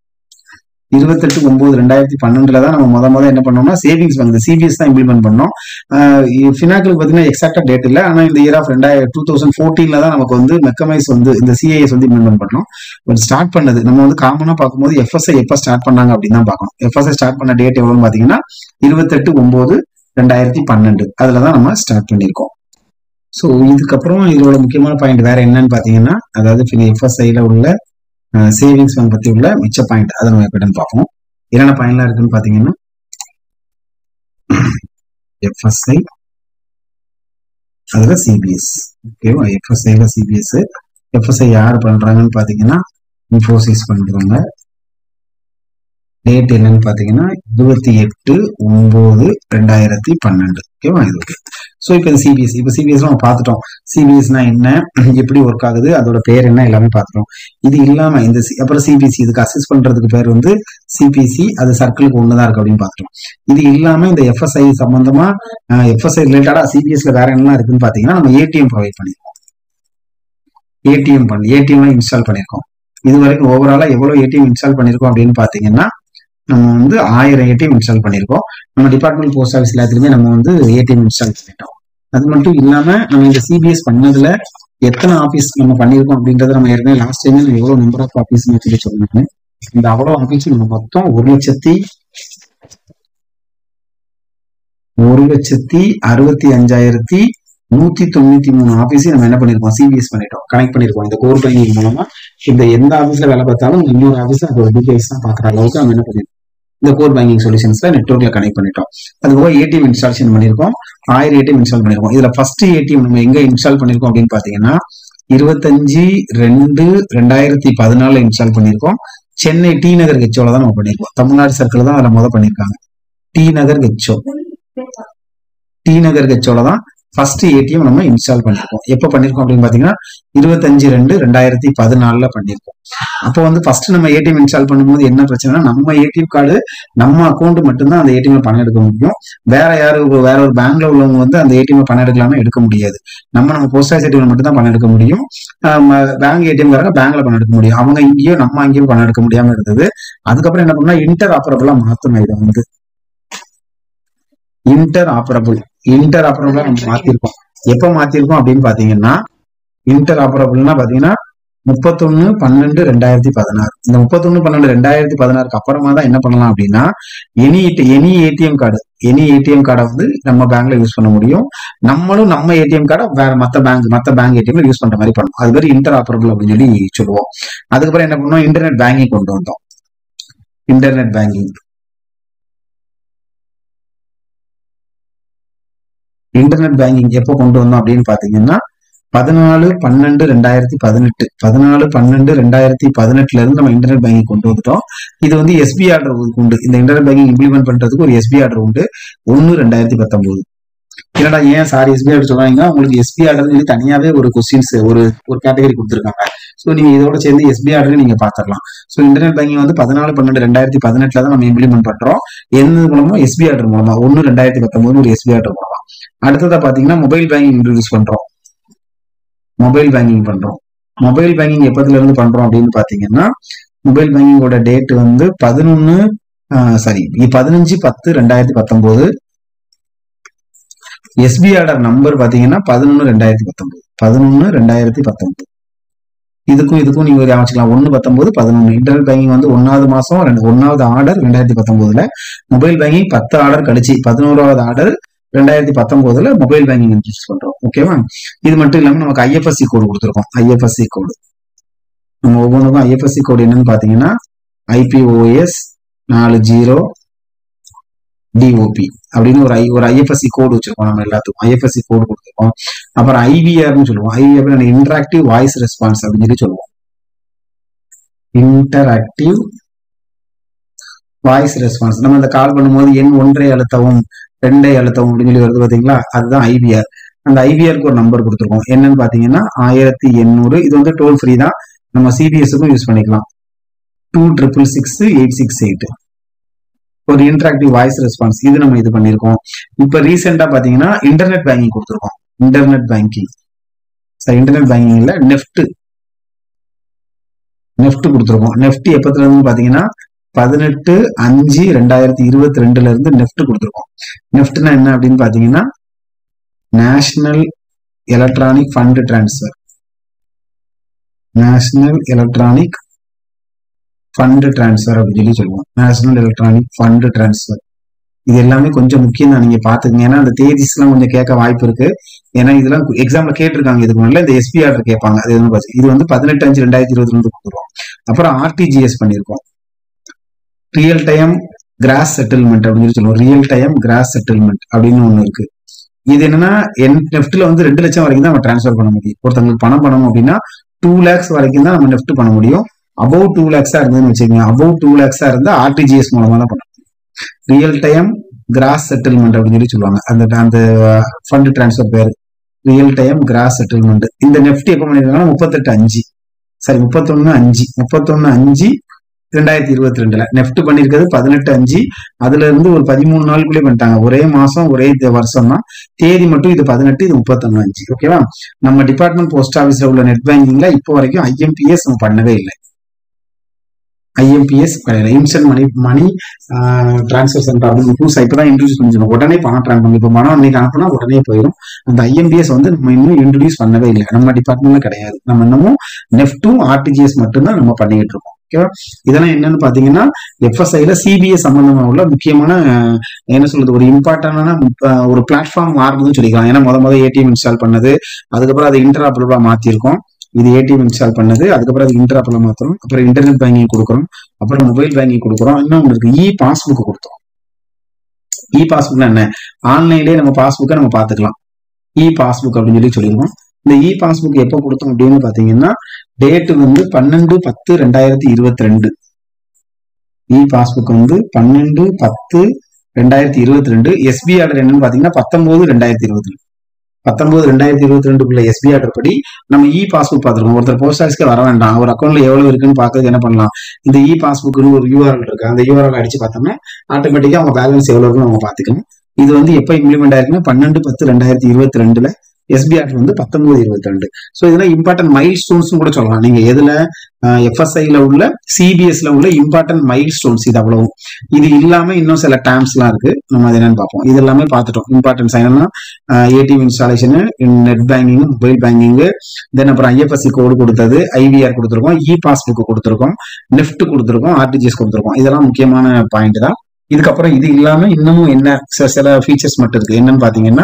இருபத்தெட்டு ஒன்பது ரெண்டாயிரத்தி பன்னெண்டுல தான் நம்ம முத முத என்ன பண்ணோம்னா சேவிங்ஸ் பேங்க் இந்த சிபிஎஸ் தான் இம்ப்ளிமெண்ட் பண்ணோம் ஃபினாக்கில் பார்த்தீங்கன்னா எக்ஸாக்டா டேட் இல்லை ஆனால் இந்த இயர் ஆஃப் ரெண்டாயிரம் டூ தௌசண்ட் ஃபோர்டீன்ல தான் நமக்கு வந்து மெக்கமைஸ் வந்து இந்த சிஐஎஸ் வந்து இம்ப்ளிமெண்ட் பண்ணோம் பட் ஸ்டார்ட் பண்ணது நம்ம வந்து காமனா பார்க்கும்போது எஃப்எஸ்ஐ எப்போ ஸ்டார்ட் பண்ணாங்க அப்படின்னு தான் பார்க்கணும் எஃப்எஸ்ஐ ஸ்டார்ட் பண்ண டேட் எவ்வளோன்னு பார்த்தீங்கன்னா இருபத்தெட்டு ஒன்பது ரெண்டாயிரத்தி பன்னெண்டு அதுல தான் நம்ம ஸ்டார்ட் பண்ணியிருக்கோம் ஸோ இதுக்கப்புறம் இதோட முக்கியமான பாயிண்ட் வேற என்னன்னு பார்த்தீங்கன்னா அதாவது எஃப்எஸ்ஐல உள்ள சேவிங்ஸ் பேங்க் பத்தி உள்ள மிச்ச பாயிண்ட் அதை நம்ம எப்படின்னு பார்ப்போம் என்னென்ன பாயிண்ட்லாம் இருக்குன்னு பாத்தீங்கன்னா எஃப்எஸ்ஐ அதுல சிபிஎஸ் ஓகேவா எஃப்எஸ்ஐல சிபிஎஸ் எஃப்எஸ்ஐ யார் பண்றாங்கன்னு பாத்தீங்கன்னா இன்ஃபோசிஸ் பண்றாங்க டேட் என்னன்னு பாத்தீங்கன்னா இருபத்தி எட்டு ஒன்பது ரெண்டாயிரத்தி பன்னெண்டு ஓகேவா இது ஓகே ஸோ இப்போ இது சிபிஎஸ் இப்போ சிபிஎஸ் நம்ம பார்த்துட்டோம் சிபிஎஸ்னா என்ன எப்படி ஒர்க் ஆகுது அதோட பேர் என்ன எல்லாமே பார்த்துட்டோம் இது இல்லாம இந்த C- அப்புறம் சிபிஎஸ்சி இதுக்கு அசஸ் பண்றதுக்கு பேர் வந்து சிபிசி அது சர்க்கிளுக்கு ஒண்ணுதான் இருக்கு அப்படின்னு பார்த்துட்டோம் இது இல்லாம இந்த எஃப்எஸ்ஐ சம்பந்தமா எஃப்எஸ்ஐ ரிலேட்டடா சிபிஎஸ்ல வேற என்னலாம் இருக்குன்னு பாத்தீங்கன்னா நம்ம ஏடிஎம் ப்ரொவைட் பண்ணிருக்கோம் ஏடிஎம் பண்ணி ஏடிஎம் இன்ஸ்டால் பண்ணிருக்கோம் இது வரைக்கும் ஓவராலா எவ்வளவு ஏடிஎம் இன்ஸ்டால் பண்ணிருக்கோம் அப்படின்னு பாத்தீங்கன்னா நம்ம வந்து ஆயிரம் ஏடிஎம் இன்ஸ்டால் பண்ணிருக்கோம் நம்ம டிபார்ட்மெண்ட் போஸ்ட் ஆஃபீஸ் எல்லாத்துலயுமே நம்ம வந்து ஏடிஎம் இன்ஸ்டால் பண்ணிட்டோம் அது மட்டும் இல்லாம நம்ம இந்த சிபிஎஸ் பண்ணதுல எத்தனை ஆபீஸ் நம்ம பண்ணிருக்கோம் அப்படின்றத நம்ம ஏற்கனவே லாஸ்ட் டைம் எவ்வளவு நம்பர் ஆஃப் ஆபீஸ் சொல்லி சொன்னாங்க இந்த அவ்வளவு ஆபீஸ் நம்ம மொத்தம் ஒரு லட்சத்தி ஒரு லட்சத்தி அறுபத்தி அஞ்சாயிரத்தி நூத்தி தொண்ணூத்தி மூணு ஆபீஸையும் நம்ம என்ன பண்ணிருக்கோம் சிபிஎஸ் பண்ணிட்டோம் கனெக்ட் பண்ணிருக்கோம் இந்த கோர் பேங்கிங் மூலமா இந்த எந்த ஆபீஸ்ல வேலை பார்த்தாலும் இன்னொரு ஆபீஸ் அதோட டீடைல்ஸ் தான் பாக்குற அளவுக்கு நம்ம என்ன பண்ணிருக்கோம் இந்த கோர் பேங்கிங் சொல்யூஷன்ஸ்ல நெட்ஒர்க்ல கனெக்ட் பண்ணிட்டோம் அது போக ஏடிஎம் இன்ஸ்டாலேஷன் பண்ணிருக்கோம் ஆயிரம் ஏடிஎம் இன்ஸ்டால் பண்ணிருக்கோம் இதுல ஃபர்ஸ்ட் ஏடிஎம் நம்ம எங்க இன்ஸ்டால் பண்ணிருக்கோம் அப்படின்னு பாத்தீங்கன்னா இருபத்தஞ்சு ரெண்டு ரெண்டாயிரத்தி பதினாலுல இன்ஸ்டால் பண்ணிருக்கோம் சென்னை டி நகர் கெச்சோல தான் நம்ம பண்ணிருக்கோம் தமிழ்நாடு சர்க்கிள் தான் அதில் முத பண்ணிருக்காங்க டி நகர் கெச்சோ டி நகர் கெச்சோல தான் ஃபர்ஸ்ட் ஏடிஎம் நம்ம இன்ஸ்டால் பண்ணிருக்கோம் எப்போ பண்ணிருக்கோம் அப்படின்னு பாத்தீங்கன்னா இருபத்தஞ்சு ரெண்டு ரெண்டாயிரத்தி பதினாலுல பண்ணிருக்கோம் அப்போ வந்து ஃபர்ஸ்ட் நம்ம ஏடிஎம் இன்ஸ்டால் பண்ணும்போது என்ன பிரச்சனைனா நம்ம ஏடிஎம் கார்டு நம்ம அக்கௌண்ட் மட்டும்தான் அந்த ஏடிஎம் பணம் எடுக்க முடியும் வேற யாரு வேற ஒரு பேங்க்ல உள்ளவங்க வந்து அந்த ஏடிஎம் பணம் எடுக்கலாம்னா எடுக்க முடியாது நம்ம நம்ம போஸ்ட் ஆஃபீஸ் ஏடிஎம் மட்டும் தான் பணம் எடுக்க முடியும் பேங்க் ஏடிஎம் காரங்க பேங்க்ல பணம் எடுக்க முடியும் அவங்க இங்கேயோ நம்ம அங்கேயோ பணம் எடுக்க முடியாம இருந்தது அதுக்கப்புறம் என்ன பண்ணா இன்டர் ஆப்பரபிளா மாத்தணும் இதை வந்து இன்டர் ஆப்பரபிள் இன்டர் ஆப்பரபிளா நம்ம மாத்திருக்கோம் எப்ப மாத்திருக்கோம் அப்படின்னு பாத்தீங்கன்னா இன்டர் ஆப்பரபிள்னா பாத்தீங்கன்னா முப்பத்தொன்னு பன்னெண்டு ரெண்டாயிரத்தி பதினாறு இந்த முப்பத்தொன்னு பன்னெண்டு ரெண்டாயிரத்தி பதினாறுக்கு அப்புறமா தான் என்ன பண்ணலாம் அப்படின்னா any any ATM card any ATM கார்டை வந்து நம்ம பேங்க்ல யூஸ் பண்ண முடியும் நம்மளும் நம்ம ஏடிஎம் கார்டை வேற மத்த பேங்க் மத்த பேங்க் ஏடிஎம்ல யூஸ் பண்ற மாதிரி பண்ணும் அது பேர் இன்டர் ஆப்பரபிள் அப்படின்னு சொல்லி சொல்லுவோம் அதுக்கப்புறம் என்ன பண்ணுவோம் இன்டர்நெட் பேங்கிங் கொண்டு வந்தோம் இன்டர்நெட் பேங்கிங் இன்டர்நெட் பேங்கிங் எப்போ கொண்டு வந்தோம் அப்படின்னு பாத்தீங்கன்னா பதினாலு பன்னெண்டு ரெண்டாயிரத்தி பதினெட்டு பதினாலு பன்னெண்டு ரெண்டாயிரத்தி பதினெட்டுல இருந்து நம்ம இன்டர்நெட் பேங்கிங் கொண்டு வந்துட்டோம் இது வந்து எஸ்பி ஆர்டர் உண்டு இந்த இன்டர்நெட் பேங்கிங் இம்ப்ளிமெண்ட் பண்றதுக்கு ஒரு எஸ்பி ஆர்டர் உண்டு ஒன்னு ரெண்டாயிரத்தி பத்தொன்பது என்னடா ஏன் சாரி எஸ்பி ஆர்டர் சொல்றாங்க உங்களுக்கு எஸ்பி ஆர்டர் சொல்லி தனியாவே ஒரு கொஸ்டின்ஸ் ஒரு ஒரு கேட்டகரி கொடுத்துருக்காங்க ஸோ நீங்க இதோட சேர்ந்து எஸ்பி ஆர்டர் நீங்க பாத்திரலாம் ஸோ இன்டர்நெட் பேங்கிங் வந்து பதினாலு பன்னெண்டு ரெண்டாயிரத்தி பதினெட்டுல தான் நம்ம இம்ப்ளிமெண்ட் பண்றோம் எந்த மூலமா எஸ்பி ஆர்டர் மூலமா ஒன்னு ரெண்டாயிரத்தி பத்தொன்பது ஒரு எஸ்பி ஆர்டர் மூலமா அடுத்ததா பாத்தீங்கன்னா மொபைல் பேங்கிங் இன்ட்ரடியூஸ் பண்றோம் மொபைல் பேங்கிங் பண்றோம் மொபைல் பேங்கிங் எப்பத்துல இருந்து பண்றோம் அப்படின்னு பாத்தீங்கன்னா மொபைல் பேங்கிங்கோட டேட் வந்து பதினொன்னு சாரி பதினஞ்சு பத்து ரெண்டாயிரத்தி பத்தொன்பது எஸ்பி ஆர்டர் நம்பர் பாத்தீங்கன்னா பதினொன்னு ரெண்டாயிரத்தி பத்தொன்பது பதினொன்னு ரெண்டாயிரத்தி பத்தொன்பது இதுக்கும் இதுக்கும் நீங்க ஒரு அமைச்சிக்கலாம் ஒன்னு பத்தொன்பது பதினொன்னு இன்டர்நெட் பேங்கிங் வந்து ஒன்னாவது மாசம் ரெண்டு ஒன்னாவது ஆர்டர் ரெண்டாயிரத்தி பத்தொன்பதுல மொபைல் பேங்கிங் பத்து ஆர்டர் கழிச்சு பதினோராவது ஆர்டர் ரெண்டாயிரத்தி பத்தொன்பதுல மொபைல் பேங்கிங் இன்ட்ரடியூஸ் பண்றோம் ஓகேவா இது மட்டும் இல்லாம நமக்கு ஐஎஃப்எஸ்சி கோடு கொடுத்துருக்கோம் ஐஎஃப்எஸ்சி கோடு நம்ம ஒவ்வொன்றுக்கும் ஐஎஃப்எஸ்சி கோடு என்னன்னு பாத்தீங்கன்னா ஐபிஓஎஸ் நாலு ஜீரோ டிஓபி அப்படின்னு ஒரு ஐ ஒரு ஐஎஃப்எஸ்சி கோடு வச்சிருக்கோம் நம்ம எல்லாத்துக்கும் ஐஎஃப்எஸ்சி கோடு கொடுத்துருக்கோம் அப்புறம் ஐவிஆர்னு சொல்லுவோம் ஐவிஆர் இன்டராக்டிவ் வாய்ஸ் ரெஸ்பான்ஸ் அப்படின்னு சொல்லி சொல்லுவோம் இன்டராக்டிவ் வாய்ஸ் ரெஸ்பான்ஸ் நம்ம இந்த கால் பண்ணும்போது எண் ஒன்றை அழுத்தவும் ரெண்டை அழுத்தவும் அப்படின்னு சொல்லி வருது பாத்தீங்களா அதுதான் ஐவிஆர் அந்த ஐவிஆருக்கு ஒரு நம்பர் கொடுத்துருக்கோம் என்னன்னு பாத்தீங்கன்னா ஆயிரத்தி எண்ணூறு இது வந்து டோல் ஃப்ரீ தான் நம்ம சிபிஎஸ்க்கும் யூஸ் பண்ணிக்கலாம் two triple six eight six eight ஒரு இன்டராக்டிவ் வாய்ஸ் ரெஸ்பான்ஸ் இது நம்ம இது பண்ணிருக்கோம் இப்ப ரீசெண்டா பாத்தீங்கன்னா இன்டர்நெட் பேங்கிங் கொடுத்துருக்கோம் இன்டர்நெட் பேங்கிங் சார் இன்டர்நெட் பேங்கிங்ல நெஃப்ட் நெஃப்ட் கொடுத்துருக்கோம் நெஃப்ட் எப்பத்துல இருந்து பாத்தீங்கன்னா பதினெட்டு அஞ்சு ரெண்டாயிரத்தி இருபத்தி ரெண்டுல இருந்து நெஃப்ட் கொடுத்துருக்கோம் நெஃப்ட்னா என்ன அப்படின்னு பாத்தீங்கன்னா national electronic fund transfer national electronic fund transfer அப்படின்னு சொல்லி சொல்லுவோம் நேஷனல் எலக்ட்ரானிக் ஃபண்ட் டிரான்ஸ்ஃபர் இது எல்லாமே கொஞ்சம் முக்கியம் தான் நீங்க பாத்துக்கங்க ஏன்னா அந்த தேதிஸ் எல்லாம் கொஞ்சம் கேட்க வாய்ப்பு இருக்கு ஏன்னா இதெல்லாம் எக்ஸாம்ல கேட்டிருக்காங்க இதுக்கு முன்னாடி இந்த எஸ்பி ஆர்டர் கேட்பாங்க அது வந்து பாத்து- இது வந்து பதினெட்டு அஞ்சு ரெண்டாயிரத்தி இருபத்தி ரெண்டு கொடுத்துருவோம் அப்புறம் ஆர்டிஜிஎஸ் பண்ணியிருக்கோம் ரியல் டைம் கிராஸ் செட்டில்மெண்ட் அப்படின்னு சொல்லி சொல்லுவோம் ரியல் டைம் கிராஸ் செட்டில்மெண்ட் அப்படின்னு ஒண்ணு இருக்கு இது என்னன்னா என் நெஃப்ட்ல வந்து ரெண்டு லட்சம் வரைக்கும் தான் நம்ம ட்ரான்ஸ்ஃபர் பண்ண முடியும் ஒருத்தங்களுக்கு பணம் பண்ணணும் அப்படின்னா டூ லேக்ஸ் வரைக்கும் தான் நம்ம நெஃப்ட் பண்ண முடியும் அபவ் டூ லேக்ஸா இருந்ததுன்னு வச்சுக்கோங்க அபவ் டூ லேக்ஸா இருந்தா ஆர்டிஜிஎஸ் மூலமா தான் பண்ண ரியல் டைம் கிராஸ் செட்டில்மெண்ட் அப்படின்னு சொல்லி சொல்லுவாங்க அந்த அந்த ஃபண்ட் டிரான்ஸ்ஃபர் பேர் ரியல் டைம் கிராஸ் செட்டில்மெண்ட் இந்த நெஃப்ட் எப்போ பண்ணிருக்காங்கன்னா முப்பத்தெட்டு அஞ்சு சரி முப்பத்தொன்னு அஞ்சு முப்பத்தொன்னு அஞ்சு ரெண்டாயிரத்தி இருபத்தி ரெண்டுல நெஃப்ட் பண்ணிருக்கிறது பதினெட்டு அஞ்சு அதுல இருந்து ஒரு பதிமூணு நாளுக்குள்ளே பண்ணிட்டாங்க ஒரே மாசம் ஒரே வருஷம் தான் தேதி மட்டும் இது பதினெட்டு இது முப்பத்தொன்னு அஞ்சு ஓகேவா நம்ம டிபார்ட்மெண்ட் போஸ்ட் ஆஃபீஸ்ல உள்ள நெட் பேங்கிங்ல இப்போ வரைக்கும் ஐஎம்பிஎஸ் நம்ம பண்ணவே இல்லை ஐஎம்பிஎஸ் கிடையாது instant money money transfer centre அப்படின்னு புதுசாக இப்போ தான் இன்ட்ரடியூஸ் பண்ணிருக்கோம் உடனே பணம் ட்ரான் பண்ணி இப்போ பணம் இன்னைக்கு அனுப்புனா உடனே போயிடும் அந்த ஐஎம்பிஎஸ் வந்து நம்ம இன்னும் இன்ட்ரடியூஸ் பண்ணவே இல்லை நம்ம டிபார்ட்மெண்ட்ல கிடையாது நம்ம இன்னமும் நெஃப்டும் ஆர்டிஜிஎஸ் மட்டும்தான் நம்ம பண்ணிக்கிட்டு இருக்கோம் ஓகேவா இதெல்லாம் என்னன்னு பாத்தீங்கன்னா எஃப்எஸ்ஐல சிபிஎஸ் சம்பந்தமா உள்ள முக்கியமான அஹ், என்ன சொல்றது ஒரு இம்பார்ட்டன்டான ஒரு பிளாட்ஃபார்ம் மாறுதுன்னு சொல்லிக்கலாம் ஏன்னா முத முத ஏடிஎம் இன்ஸ்டால் பண்ணது அதுக்கப்புறம் அதை இன்டராபிளா மாத்திருக்கோம் இது ஏடிஎம் இன்ஸ்டால் பண்ணது அதுக்கப்புறம் அது இன்டராபிளா மாத்துறோம் அப்புறம் இன்டர்நெட் பேங்கிங் கொடுக்குறோம் அப்புறம் மொபைல் பேங்கிங் கொடுக்குறோம் இன்னும் உங்களுக்கு இ பாஸ்புக் கொடுத்தோம் இ பாஸ்புக்னா என்ன ஆன்லைன்லயே நம்ம பாஸ்புக்கை நம்ம பாத்துக்கலாம் இ பாஸ்புக் அப்படின்னு சொல்லி சொல்லிடுவோம் இந்த இ பாஸ்புக் எப்போ கொடுத்தோம் அப்படின்னு பாத்தீங்கன்னா டேட் வந்து பன்னெண்டு பத்து ரெண்டாயிரத்தி இருபத்தி ரெண்டு இ பாஸ்புக் வந்து பன்னெண்டு பத்து ரெண்டாயிரத்தி இருபத்தி ரெண்டு எஸ்பி ஆர்டர் என்னன்னு பாத்தீங்கன்னா பத்தொன்பது ரெண்டாயிரத்தி இருபத்தி ரெண்டு பத்தொன்பது ரெண்டாயிரத்தி இருபத்தி ரெண்டுக்குள்ள எஸ்பி ஆர்டர் படி நம்ம இ பாஸ்புக் பார்த்துருக்கோம் ஒருத்தர் போஸ்ட் ஆஃபீஸ்க்கு வர வேண்டாம் அவர் அக்கௌண்ட்ல எவ்வளவு இருக்குன்னு பார்க்கறது என்ன பண்ணலாம் இந்த இ பாஸ்புக்னு ஒரு யூஆர்எல் இருக்கு அந்த யூஆர்எல் அடிச்சு பார்த்தோம்னா ஆட்டோமேட்டிக்கா அவங்க பேலன்ஸ் எவ்வளவு இருக்குன்னு அவங்க பாத்துக்கலாம் இது வந்து எப்போ இம்ப்ளிமெண்ட் ஆயிருக்குன்னா பன்னெண்டு பத்து ரெண்டாயிரத்தி இருபத்தி ரெண்டுல எஸ்பிஆர் வந்து பத்தொன்பது இருபத்தி ரெண்டு ஸோ இதெல்லாம் இம்பார்ட்டன்ட் மைல் ஸ்டோன்ஸ் கூட சொல்லலாம் நீங்க எதுல எஃப்எஸ்ஐல உள்ள சிபிஎஸ்ல உள்ள இம்பார்ட்டன்ட் மைல் ஸ்டோன்ஸ் இது அவ்வளவு இது இல்லாம இன்னும் சில டேம்ஸ் எல்லாம் இருக்கு நம்ம அது என்னன்னு பார்ப்போம் இது எல்லாமே பார்த்துட்டோம் இம்பார்ட்டன்ஸ் என்னன்னா ATM installation net banking mobile banking then அப்புறம் ஐஎஃப்எஸ்சி கோடு கொடுத்தது ஐவிஆர் கொடுத்துருக்கோம் இ பாஸ்புக் கொடுத்துருக்கோம் நெஃப்ட் கொடுத்துருக்கோம் ஆர்டிஜிஎஸ் கொடுத்துருக்கோம் இதெல்லாம் முக்கியமான பாயிண்ட் தான் இதுக்கப்புறம் இது இல்லாம இன்னமும் என்ன சில சில ஃபீச்சர்ஸ் மட்டும் இருக்கு என்னன்னு பாத்தீங்கன்னா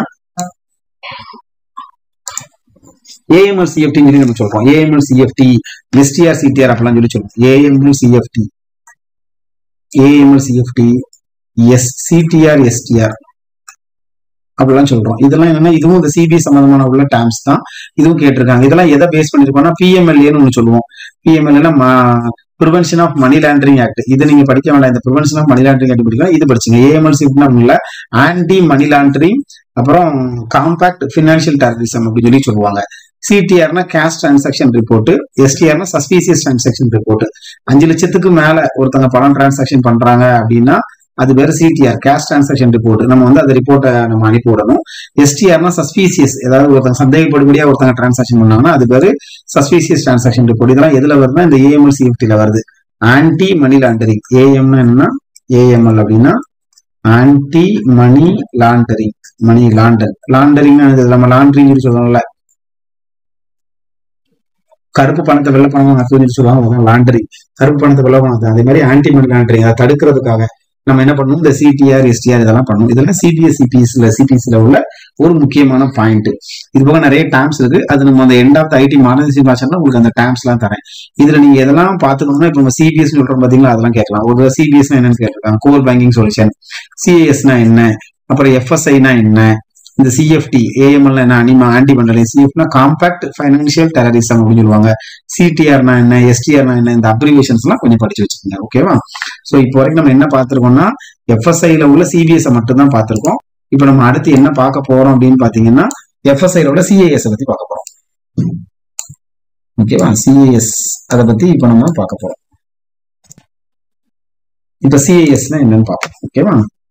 ஏஎம்எல் சிஎஃப்டி சொல்லி நம்ம சொல்றோம் ஏஎம்எல் சிஎஃப்டி எஸ்டிஆர் சிடிஆர் அப்படிலாம் சொல்லி சொல்றோம் ஏஎம்எல் சிஎஃப்டி ஏஎம்எல் சிஎஃப்டி எஸ் சிடிஆர் எஸ்டிஆர் அப்படிலாம் சொல்றோம் இதெல்லாம் என்னன்னா இதுவும் இந்த சிபி சம்பந்தமான உள்ள டேர்ம்ஸ் தான் இதுவும் கேட்டிருக்காங்க இதெல்லாம் எதை பேஸ் பண்ணிருக்கோம்னா பிஎம்எல்ஏன்னு ஒன்று சொல்லுவோம் பிஎம்எல்ஏன்னா prevention of money laundering act இது நீங்க படிக்க வேண்டாம் இந்த prevention of money laundering act படிக்கலாம் இது படிச்சுங்க ஏஎம்எல் சிப்னா இல்ல ஆன்டி மணி லாண்டரிங் அப்புறம் காம்பாக்ட் பினான்சியல் டெரரிசம் அப்படின்னு சொல்லி சொல்லுவாங்க சிடிஆர்னா கேஷ் டிரான்சாக்ஷன் ரிப்போர்ட் எஸ்டிஆர்னா சஸ்பீசியஸ் டிரான்சாக்ஷன் ரிப்போர்ட் அஞ்சு லட்சத்துக்கு மேல ஒருத்தங்க பணம் டிரான்சாக்ஷன் பண்றாங்க அப்படின்னா அது பேர் சிடிஆர் கேஷ் டிரான்சாக்ஷன் ரிப்போர்ட் நம்ம வந்து அந்த ரிப்போர்ட்டை நம்ம அனுப்பி விடணும் எஸ்டிஆர்னா சஸ்பீசியஸ் ஏதாவது ஒருத்தங்க சந்தேகப்படுபடியா ஒருத்தங்க டிரான்சாக்ஷன் பண்ணாங்கன்னா அது பேரு சஸ்பீசியஸ் டிரான்சாக்ஷன் ரிப்போர்ட் இதெல்லாம் எதுல வருதுன்னா இந்த ஏஎம்எல் சிஎஃப்டில வருது ஆன்டி மணி லாண்டரிங் ஏஎம்னா என்னன்னா ஏஎம்எல் அப்படின்னா anti money laundering money launder laundering நம்ம லாண்டரிங் சொல்றோம்ல கருப்பு பணத்தை வெள்ள பணம் சொல்லி சொல்லுவாங்க லாண்டரி கருப்பு பணத்தை வெள்ள பணத்தை அதே மாதிரி ஆன்டி மணி லாண்டரிங் அதை தடுக்கிறதுக்காக நம்ம என்ன பண்ணணும் இந்த சிடிஆர் எஸ்டிஆர் இதெல்லாம் பண்ணணும் இதெல்லாம் சிபிஎஸ் சிபிஎஸ்ல சிபிஎஸ்ல உள்ள ஒரு முக்கியமான பாயிண்ட் இது போக நிறைய டேம்ஸ் இருக்கு அது நம்ம அந்த எண்ட் ஆஃப் ஐடி மாடர்னைசேஷன் பாஷா உங்களுக்கு அந்த டேம்ஸ் எல்லாம் தரேன் இதுல நீங்க எதெல்லாம் பாத்துக்கணும்னா இப்ப நம்ம சிபிஎஸ் சொல்றோம் பாத்தீங்களா அதெல்லாம் கேட்கலாம் ஒரு சிபிஎஸ் என்னன்னு கேட்டிருக்காங்க கோர் பேங்கிங் சொல்யூஷன் சிஎஸ்னா என்ன அப்புறம் எஃப்எஸ்ஐனா என்ன இந்த சிஎஃப்டி ஏஎம்எல் என்ன அனிமா ஆன்டி மண்டலை சிஎஃப்னா காம்பாக்ட் ஃபைனான்சியல் டெரரிசம் அப்படின்னு சொல்லுவாங்க சிடிஆர்னா என்ன எஸ்டிஆர்னா என்ன இந்த அப்ரிவேஷன்ஸ் எல்லாம் கொஞ்சம் படிச்சு வச்சுக்கோங்க ஓகேவா சோ இப்போ வரைக்கும் நம்ம என்ன பார்த்திருக்கோம்னா எஃப்எஸ்ஐல உள்ள சிபிஎஸ் மட்டும் தான் பார்த்திருக்கோம் இப்போ நம்ம அடுத்து என்ன பார்க்க போறோம் அப்படின்னு பாத்தீங்கன்னா எஃப்எஸ்ஐல உள்ள சிஏஎஸ் பத்தி பார்க்க போறோம் ஓகேவா சிஏஎஸ் அதை பத்தி இப்போ நம்ம பார்க்க போறோம் இப்ப சிஏஎஸ்னா என்னன்னு பார்ப்போம் ஓகேவா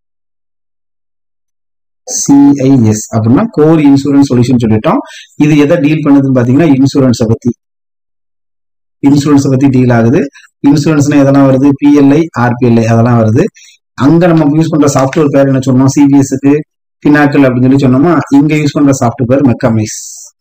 சிஐஎஸ் அப்படின்னா கோர் இன்சூரன்ஸ் சொல்யூஷன் சொல்லிட்டோம் இது எதை டீல் பண்ணுதுன்னு பாத்தீங்கன்னா இன்சூரன்ஸை பத்தி இன்சூரன்ஸை பத்தி டீல் ஆகுது இன்சூரன்ஸ்னா எதெல்லாம் வருது பிஎல்ஐ ஆர்பிஎல்ஐ அதெல்லாம் வருது அங்க நம்ம யூஸ் பண்ற சாஃப்ட்வேர் பேர் என்ன சொன்னோம் சிபிஎஸ்க்கு பினாக்கல் அப்படின்னு சொல்லி சொன்னோமா இங்க யூஸ் பண்ற சாஃப்ட்வேர் மெக்காமைஸ்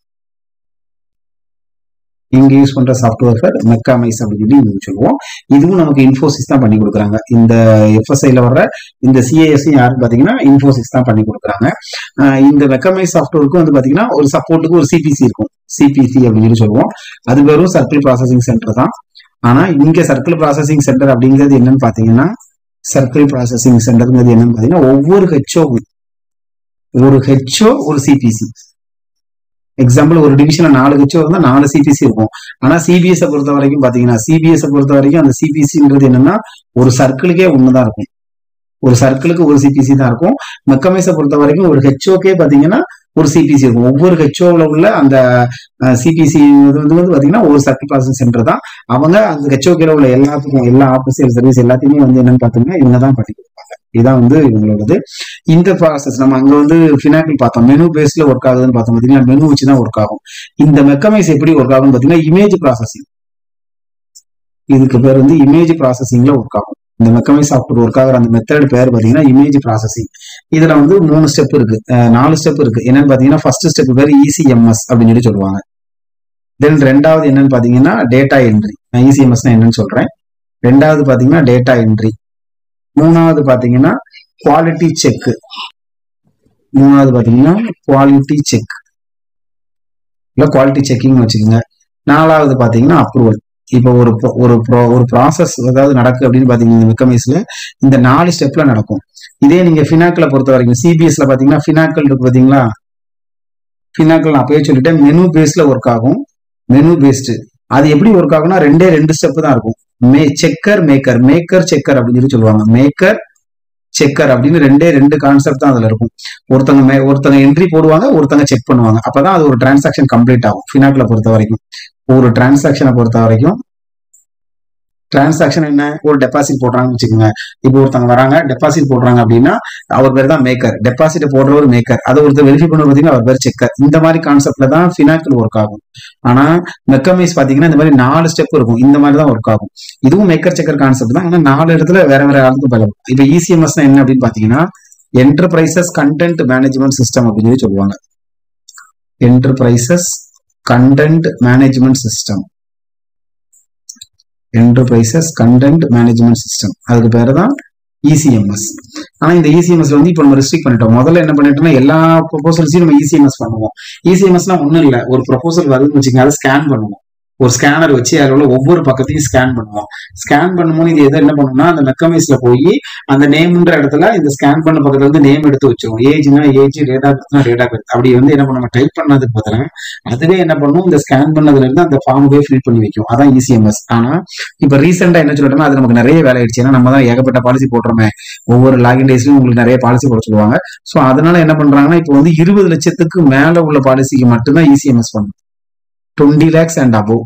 இங்க யூஸ் பண்ற சாஃப்ட்வேர் பேர் மெக்காமைஸ் அப்படின்னு சொல்லி இங்க சொல்லுவோம் இதுவும் நமக்கு இன்ஃபோசிஸ் தான் பண்ணி கொடுக்குறாங்க இந்த எஃப்எஸ்ஐல வர்ற இந்த சிஏஎஸ் யாருன்னு பாத்தீங்கன்னா இன்ஃபோசிஸ் தான் பண்ணி கொடுக்குறாங்க ஆஹ் இந்த மெக்கமைஸ் சாஃப்ட்வேருக்கு வந்து பாத்தீங்கன்னா ஒரு சப்போர்ட்டுக்கு ஒரு சிபிசி இருக்கும் சிபிசி அப்படின்னு சொல்லி சொல்லுவோம் அது வெறும் சர்க்கிள் ப்ராசஸிங் சென்டர் தான் ஆனா இங்க சர்க்கிள் ப்ராசஸிங் சென்டர் அப்படிங்கிறது என்னன்னு பாத்தீங்கன்னா சர்க்கிள் ப்ராசஸிங் சென்டர்ங்கிறது என்னன்னு பாத்தீங்கன்னா ஒவ்வொரு ஹெச்ஓ ஒரு ஹெச்ஓ ஒரு சிபிசி எக்ஸாம்பிள் ஒரு டிவிஷன்ல நாலு கட்சி இருந்தா நாலு சிபிசி இருக்கும் ஆனா சிபிஎஸ் பொறுத்த வரைக்கும் பாத்தீங்கன்னா சிபிஎஸ் பொறுத்த வரைக்கும் அந்த சிபிசின்றது என்னன்னா ஒரு சர்க்கிளுக்கே ஒண்ணுதான் இருக்கும் ஒரு சர்க்கிளுக்கு ஒரு சிபிசி தான் இருக்கும் மெக்கமைஸை பொறுத்த வரைக்கும் ஒரு ஹெச்ஓக்கே பாத்தீங்கன்னா ஒரு சிபிசி இருக்கும் ஒவ்வொரு ஹெச்ஓல உள்ள அந்த சிபிசி இது வந்து வந்து பாத்தீங்கன்னா ஒரு சர்க்கிள் ப்ராசஸ் சென்டர் தான் அவங்க அந்த ஹெச்ஓகேல உள்ள எல்லாத்துக்கும் எல்லா ஆஃபீஸியல் சர்வீஸ் எல்லாத்தையுமே வந்து என்னன்னு பாத்தீங்கன்னா இவங்க தான் பண்ணி கொடுப்பாங்க இதான் வந்து இவங்களோடது இந்த ப்ராசஸ் நம்ம அங்க வந்து ஃபினாக்கிள் பார்த்தோம் மெனு பேஸ்ல ஒர்க் ஆகுதுன்னு பார்த்தோம் பாத்தீங்கன்னா மெனு வச்சு தான் ஒர்க் ஆகும் இந்த மெக்கமைஸ் எப்படி ஒர்க் ஆகும்னு பாத்தீங்கன்னா இமேஜ் ப்ராசஸிங் இதுக்கு பேர் வந்து இமேஜ் ப்ராசஸிங்ல ஒர்க் ஆகும் இந்த மெக்கமைஸ் சாஃப்ட்வேர் ஒர்க் ஆகிற அந்த மெத்தட் பேர் பாத்தீங்கன்னா இமேஜ் ப்ராசஸிங் இதுல வந்து மூணு ஸ்டெப் இருக்கு அஹ் நாலு ஸ்டெப் இருக்கு என்னன்னு பாத்தீங்கன்னா ஃபர்ஸ்ட் ஸ்டெப் பேர் இசிஎம்எஸ் அப்படின்னு சொல்லி சொல்லுவாங்க தென் ரெண்டாவது என்னன்னு பாத்தீங்கன்னா டேட்டா என்ட்ரி நான் இசிஎம்எஸ்னா என்னன்னு சொல்றேன் ரெண்டாவது பாத்தீங்கன்னா டேட்டா என்ட்ரி மூணாவது பாத்தீங்கன்னா குவாலிட்டி செக் மூணாவது பாத்தீங்கன்னா குவாலிட்டி செக் இல்ல குவாலிட்டி செக்கிங் வச்சுக்கோங்க நாலாவது பாத்தீங்கன்னா அப்ரூவல் இப்போ ஒரு pro- ஒரு pro- ஒரு ப்ராசஸ் ஏதாவது நடக்கு அப்படின்னு பாத்தீங்கன்னா மெக்கமைஸ்ல இந்த நாலு ஸ்டெப்ல நடக்கும் இதே நீங்க ஃபினாக்கிள பொறுத்த வரைக்கும் சிபிஎஸ்ல பாத்தீங்கன்னா ஃபினாக்கல் இருக்கு பாத்தீங்களா ஃபினாக்கல் நான் அப்பயே சொல்லிட்டேன் மெனு பேஸ்ல ஒர்க் ஆகும் மெனு பேஸ்டு அது எப்படி ஒர்க் ஆகும்னா ரெண்டே ரெண்டு ஸ்டெப் தான் இருக்கும் மே செக்கர் மேக்கர் மேக்கர் செக்கர் அப்படின்னு சொல்லி சொல்லுவாங்க மேக்கர் செக்கர் அப்படின்னு ரெண்டே ரெண்டு கான்செப்ட் தான் அதுல இருக்கும் ஒருத்தங்க மே- ஒருத்தங்க என்ட்ரி போடுவாங்க ஒருத்தங்க செக் பண்ணுவாங்க அப்பதான் அது ஒரு டிரான்சாக்ஷன் கம்ப்ளீட் ஆகும் ஃபினாக்ல பொறுத்த வரைக்கும் ஒரு டிரான்சாக்ஷனை பொறுத்த வரைக்கும் டிரான்சாக்ஷன் என்ன ஒரு டெபாசிட் போடுறாங்கன்னு வச்சுக்கோங்க இப்போ ஒருத்தவங்க வராங்க டெபாசிட் போடுறாங்க அப்படின்னா அவர் பேர் தான் மேக்கர் டெபாசிட் போடுறவர் மேக்கர் அதை ஒருத்தர் வெரிஃபை பண்ண பார்த்தீங்கன்னா அவர் பேர் செக்கர் இந்த மாதிரி கான்செப்ட்ல தான் ஃபினாக்கிள் ஒர்க் ஆகும் ஆனா மெக்கமைஸ் பாத்தீங்கன்னா இந்த மாதிரி நாலு ஸ்டெப் இருக்கும் இந்த மாதிரி தான் ஒர்க் ஆகும் இதுவும் மேக்கர் செக்கர் கான்செப்ட் தான் ஆனா நாலு இடத்துல வேற வேற ஆளுக்கு பலம் இப்போ இசிஎம்எஸ் என்ன அப்படின்னு பாத்தீங்கன்னா என்டர்பிரைசஸ் கண்டென்ட் மேனேஜ்மெண்ட் சிஸ்டம் அப்படின்னு சொல்லி சொல்லுவாங்க enterprises content management system enterprises content management system அதுக்கு பேரு தான் இசிஎம்எஸ் ஆனா இந்த இசிஎம்எஸ் வந்து இப்போ நம்ம ரெஸ்ட்ரிக்ட் பண்ணிட்டோம் முதல்ல என்ன பண்ணிட்டோம்னா எல்லா ப்ரொபோசல்ஸையும் நம்ம இசிஎம்எஸ் பண்ணுவோம் இசிஎம்எஸ்லாம் ஒண்ணும் இல்ல ஒரு ப்ரொபோசல் வருதுன்னு வச்சுக்கோங்க அதை ஸ்கேன் பண்ணுவோம் ஒரு ஸ்கேனர் வச்சு அதில் உள்ள ஒவ்வொரு பக்கத்தையும் ஸ்கேன் பண்ணுவோம் ஸ்கேன் பண்ணும்போது இது எதை என்ன பண்ணும்னா அந்த மெக்கமைஸ்ல போய் அந்த நேம்ன்ற இடத்துல இந்த ஸ்கேன் பண்ண பக்கத்துல இருந்து நேம் எடுத்து வச்சிரும் ஏஜ்னா ஏஜ் டேட்டா பர்த்னா டேட்டா பர்த் அப்படி வந்து என்ன பண்ணும் டைப் பண்ணதுக்கு பதிலா அதுவே என்ன பண்ணும் இந்த ஸ்கேன் பண்ணதுல இருந்து அந்த ஃபார்ம் போய் ஃபில் பண்ணி வைக்கும் அதான் இசிஎம்எஸ் ஆனா இப்ப ரீசெண்டா என்ன சொல்லிட்டோம்னா அது நமக்கு நிறைய வேலை ஆயிடுச்சு ஏன்னா நம்ம தான் ஏகப்பட்ட பாலிசி போடுறோமே ஒவ்வொரு லாகின் டேஸ்லயும் உங்களுக்கு நிறைய பாலிசி போட சொல்லுவாங்க சோ அதனால என்ன பண்றாங்கன்னா இப்போ வந்து இருபது லட்சத்துக்கு மேல உள்ள பாலிசிக்கு மட்டும்தான் இசிஎம்எஸ் பண்ணும் twenty lakhs and above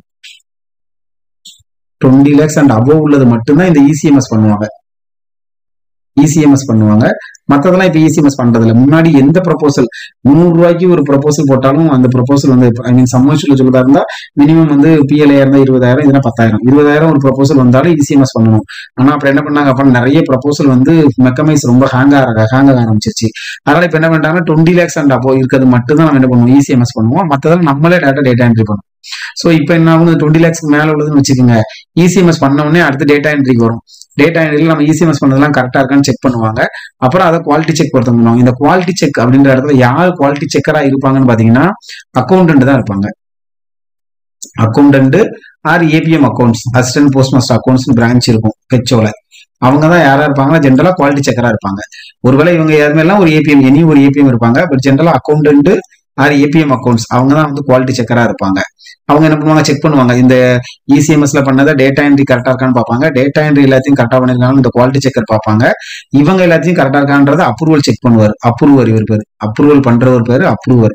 twenty lakhs and above உள்ளது மட்டும்தான் இந்த இசிஎம்எஸ் பண்ணுவாங்க இசிஎம்எஸ் பண்ணுவாங்க மத்ததெல்லாம் இப்ப இசிஎம்எஸ் பண்றது இல்ல முன்னாடி எந்த ப்ரொபோசல் நூறு ரூபாய்க்கு ஒரு ப்ரொபோசல் போட்டாலும் அந்த ப்ரொபோசல் வந்து ஐ மீன் சம்மர்ஷியல் சொல்றதா இருந்தா மினிமம் வந்து பிஎல்ஏ இருந்தா இருபதாயிரம் இதுனா பத்தாயிரம் இருபதாயிரம் ஒரு ப்ரொபோசல் வந்தாலும் இசிஎம்எஸ் பண்ணணும் ஆனா அப்புறம் என்ன பண்ணாங்க அப்புறம் நிறைய ப்ரொபோசல் வந்து மெக்கமைஸ் ரொம்ப ஹேங் ஆக ஹேங் ஆக ஆரம்பிச்சிருச்சு அதனால இப்ப என்ன பண்ணிட்டாங்கன்னா டுவெண்ட்டி லேக்ஸ் அண்ட் அப்போ இருக்கிறது மட்டும் தான் நம்ம என்ன பண்ணுவோம் இசிஎம்எஸ் பண்ணுவோம் மத்ததெல்லாம் நம்மளே டேட்டா டேட்டா என்ட்ரி பண்ணுவோம் சோ இப்போ என்ன ஆகும் டுவெண்ட்டி லேக்ஸ்க்கு மேல உள்ளதுன்னு வச்சுக்கோங்க இசிஎம்எஸ் பண்ண உடனே அடுத்து டேட்டா என்ட்ரிக்கு வரும் டேட்டா என்ட்ரியில் நம்ம இசிஎம்எஸ் பண்ணதெல்லாம் கரெக்டா இருக்கான்னு செக் பண்ணுவாங்க அப்புறம் அதை குவாலிட்டி செக் பொறுத்த பண்ணுவாங்க இந்த குவாலிட்டி செக் அப்படின்ற இடத்துல யார் குவாலிட்டி செக்கரா இருப்பாங்கன்னு பாத்தீங்கன்னா அக்கௌண்டன்ட் தான் இருப்பாங்க accountant or APM accounts assistant postmaster accounts branch இருக்கும் ஹெச்ஓல அவங்க தான் யாரா இருப்பாங்கன்னா ஜென்ரலா குவாலிட்டி செக்கரா இருப்பாங்க ஒருவேளை இவங்க யாருமே எல்லாம் ஒரு ஏபிஎம் எனி ஒரு ஏபிஎம் இருப்பாங்க பட் ஜென்ரலா அக்கௌண்டன்ட் ஆர் ஏபிஎம் அக்கௌண்ட்ஸ் அவங்க தான் வந்து குவாலிட்டி செக்கரா இருப்பாங்க அவங்க என்ன பண்ணுவாங்க செக் பண்ணுவாங்க இந்த இசிஎம்எஸ்ல பண்ணதை டேட்டா என்ட்ரி கரெக்டா இருக்கான்னு பார்ப்பாங்க டேட்டா என்ட்ரி எல்லாத்தையும் கரெக்டா பண்ணிருக்காங்க இந்த குவாலிட்டி செக்கர் பார்ப்பாங்க இவங்க எல்லாத்தையும் கரெக்டா இருக்கான்றத அப்ரூவல் செக் பண்ணுவார் அப்ரூவர் இவர் பேரு அப்ரூவல் பண்றவர் பேரு அப்ரூவர்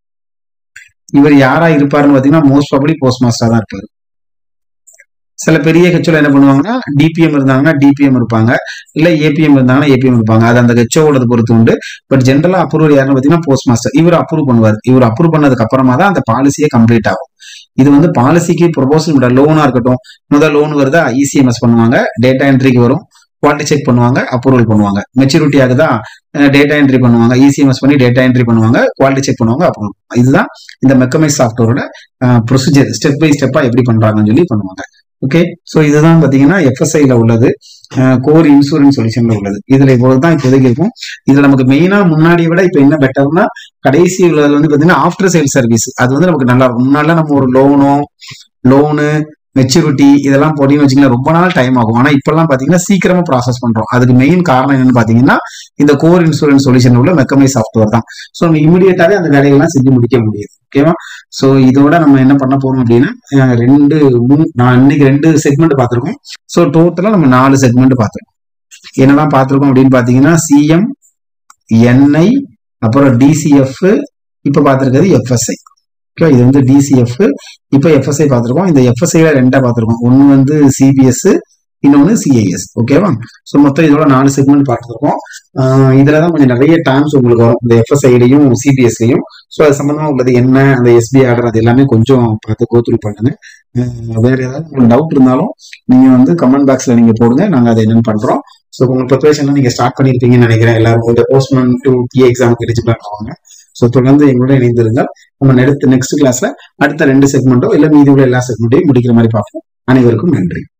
இவர் யாரா இருப்பாருன்னு பாத்தீங்கன்னா மோஸ்ட் ப்ராபலி போஸ்ட் மாஸ்டர் தான் இருப்பாரு சில பெரிய ஹெச்ஓல என்ன பண்ணுவாங்கன்னா டிபிஎம் இருந்தாங்கன்னா டிபிஎம் இருப்பாங்க இல்ல ஏபிஎம் இருந்தாங்கன்னா ஏபிஎம் இருப்பாங்க அது அந்த ஹெச்ஓட பொறுத்து உண்டு பட் ஜென்ரலா அப்ரூவல் யாருன்னு பாத்தீங்கன்னா போஸ்ட் மாஸ்டர் இவர் அப்ரூவ் பண்ணுவார் இவர் அப்ரூவ் பண்ணதுக்கு அப்புறமா தான் அந்த பாலிசியே கம்ப்ளீட் ஆகும் இது வந்து பாலிசிக்கு ப்ரொபோசல் விட லோனா இருக்கட்டும் முதல் லோன் வருதா இசிஎம்எஸ் பண்ணுவாங்க டேட்டா என்ட்ரிக்கு வரும் குவாலிட்டி செக் பண்ணுவாங்க அப்ரூவல் பண்ணுவாங்க மெச்சூரிட்டி ஆகுதா டேட்டா என்ட்ரி பண்ணுவாங்க இசிஎம்எஸ் பண்ணி டேட்டா என்ட்ரி பண்ணுவாங்க குவாலிட்டி செக் பண்ணுவாங்க அப்ரூவல் இதுதான் இந்த மெக்கமைஸ் சாஃப்ட்வேரோட ப்ரொசீஜர் ஸ்டெப் பை ஸ்டெப்பா எப்படி பண்றாங்கன்னு சொல்லி பண்ணுவாங்க ஓகே சோ இதுதான் பாத்தீங்கன்னா எஃப்எஸ்ஐல உள்ளது கோர் இன்சூரன்ஸ் சொல்யூஷன்ல உள்ளது இதுல இவ்வளவு தான் இப்போதைக்கு இருக்கும் இதுல நமக்கு மெயினா முன்னாடியை விட இப்ப என்ன பெட்டர்னா கடைசி உள்ளதுல வந்து பாத்தீங்கன்னா ஆஃப்டர் சேல் சர்வீஸ் அது வந்து நமக்கு நல்லா இருக்கும் முன்னாடிலாம் நம்ம ஒரு லோனோ லோனு மெச்சூரிட்டி இதெல்லாம் போட்டீங்கன்னு வச்சுக்கலாம் ரொம்ப நாள் டைம் ஆகும் ஆனா இப்பெல்லாம் பாத்தீங்கன்னா சீக்கிரமா ப்ராசஸ் பண்றோம் அதுக்கு மெயின் காரணம் என்னன்னு பாத்தீங்கன்னா இந்த கோர் இன்சூரன்ஸ் சொல்யூஷன் உள்ள மெக்கமை சாஃப்ட்வேர் தான் ஸோ நம்ம இமீடியட்டாவே அந்த வேலைகள்லாம் செஞ்சு முடிக்க முடியுது ஓகேவா ஸோ இதோட நம்ம என்ன பண்ண போறோம் அப்படின்னா அஹ் ரெண்டு மூணு நான் இன்னைக்கு ரெண்டு செக்மெண்ட் பார்த்துருக்கோம் ஸோ டோட்டலா நம்ம நாலு செக்மெண்ட் பார்த்துருக்கோம் என்னெல்லாம் பார்த்துருக்கோம் அப்படின்னு பார்த்தீங்கன்னா சிஎம் என்ஐ அப்புறம் டிசிஎஃப் இப்போ பார்த்துருக்கிறது எஃப்எஸ்ஐ ஓகே இது வந்து டிசிஎஃப் இப்போ எஃப்எஸ்ஐ பார்த்துருக்கோம் இந்த எஃப்எஸ்ஐல ரெண்டா பார்த்துருக்கோம் ஒன்று வந்து சிபிஎஸ் இன்னொன்று சிஐஎஸ் ஓகேவா ஸோ மொத்தம் இதோட நாலு செக்மெண்ட் பார்த்துருக்கோம் இதுல தான் கொஞ்சம் நிறைய டேர்ம்ஸ் உங்களுக்கு வரும் இந்த எஃப்எஸ்ஐலையும் சிபிஎஸ்லையும் ஸோ அது சம்பந்தமா உள்ளது என்ன அந்த எஸ்பி ஆர்டர் அது எல்லாமே கொஞ்சம் பார்த்து கோத்ரூ பண்ணுங்க அஹ் வேற ஏதாவது உங்களுக்கு டவுட் இருந்தாலும் நீங்க வந்து கமெண்ட் பாக்ஸ்ல நீங்க போடுங்க நாங்க அதை என்னன்னு பண்றோம் ஸோ உங்க ப்ரிப்பரேஷன்லாம் நீங்க ஸ்டார்ட் பண்ணிருப்பீங்கன்னு நினைக்கிறேன் எல்லாரும் இந்த போஸ்ட்மேன் டு பிஏ எக்ஸாமுக்கு எலிஜிபிள் ஆகுவாங்க ஸோ தொடர்ந்து எங்களோட இணைந்திருந்தால் நம்ம அடுத்த நெக்ஸ்ட் கிளாஸ்ல அடுத்த ரெண்டு செக்மெண்ட்டோ இல்ல மீதி உள்ள எல்லா செக்மெண்ட்டையும் முடிக்கிற மாதிரி பார்ப்போம் அனைவருக்கும் நன்றி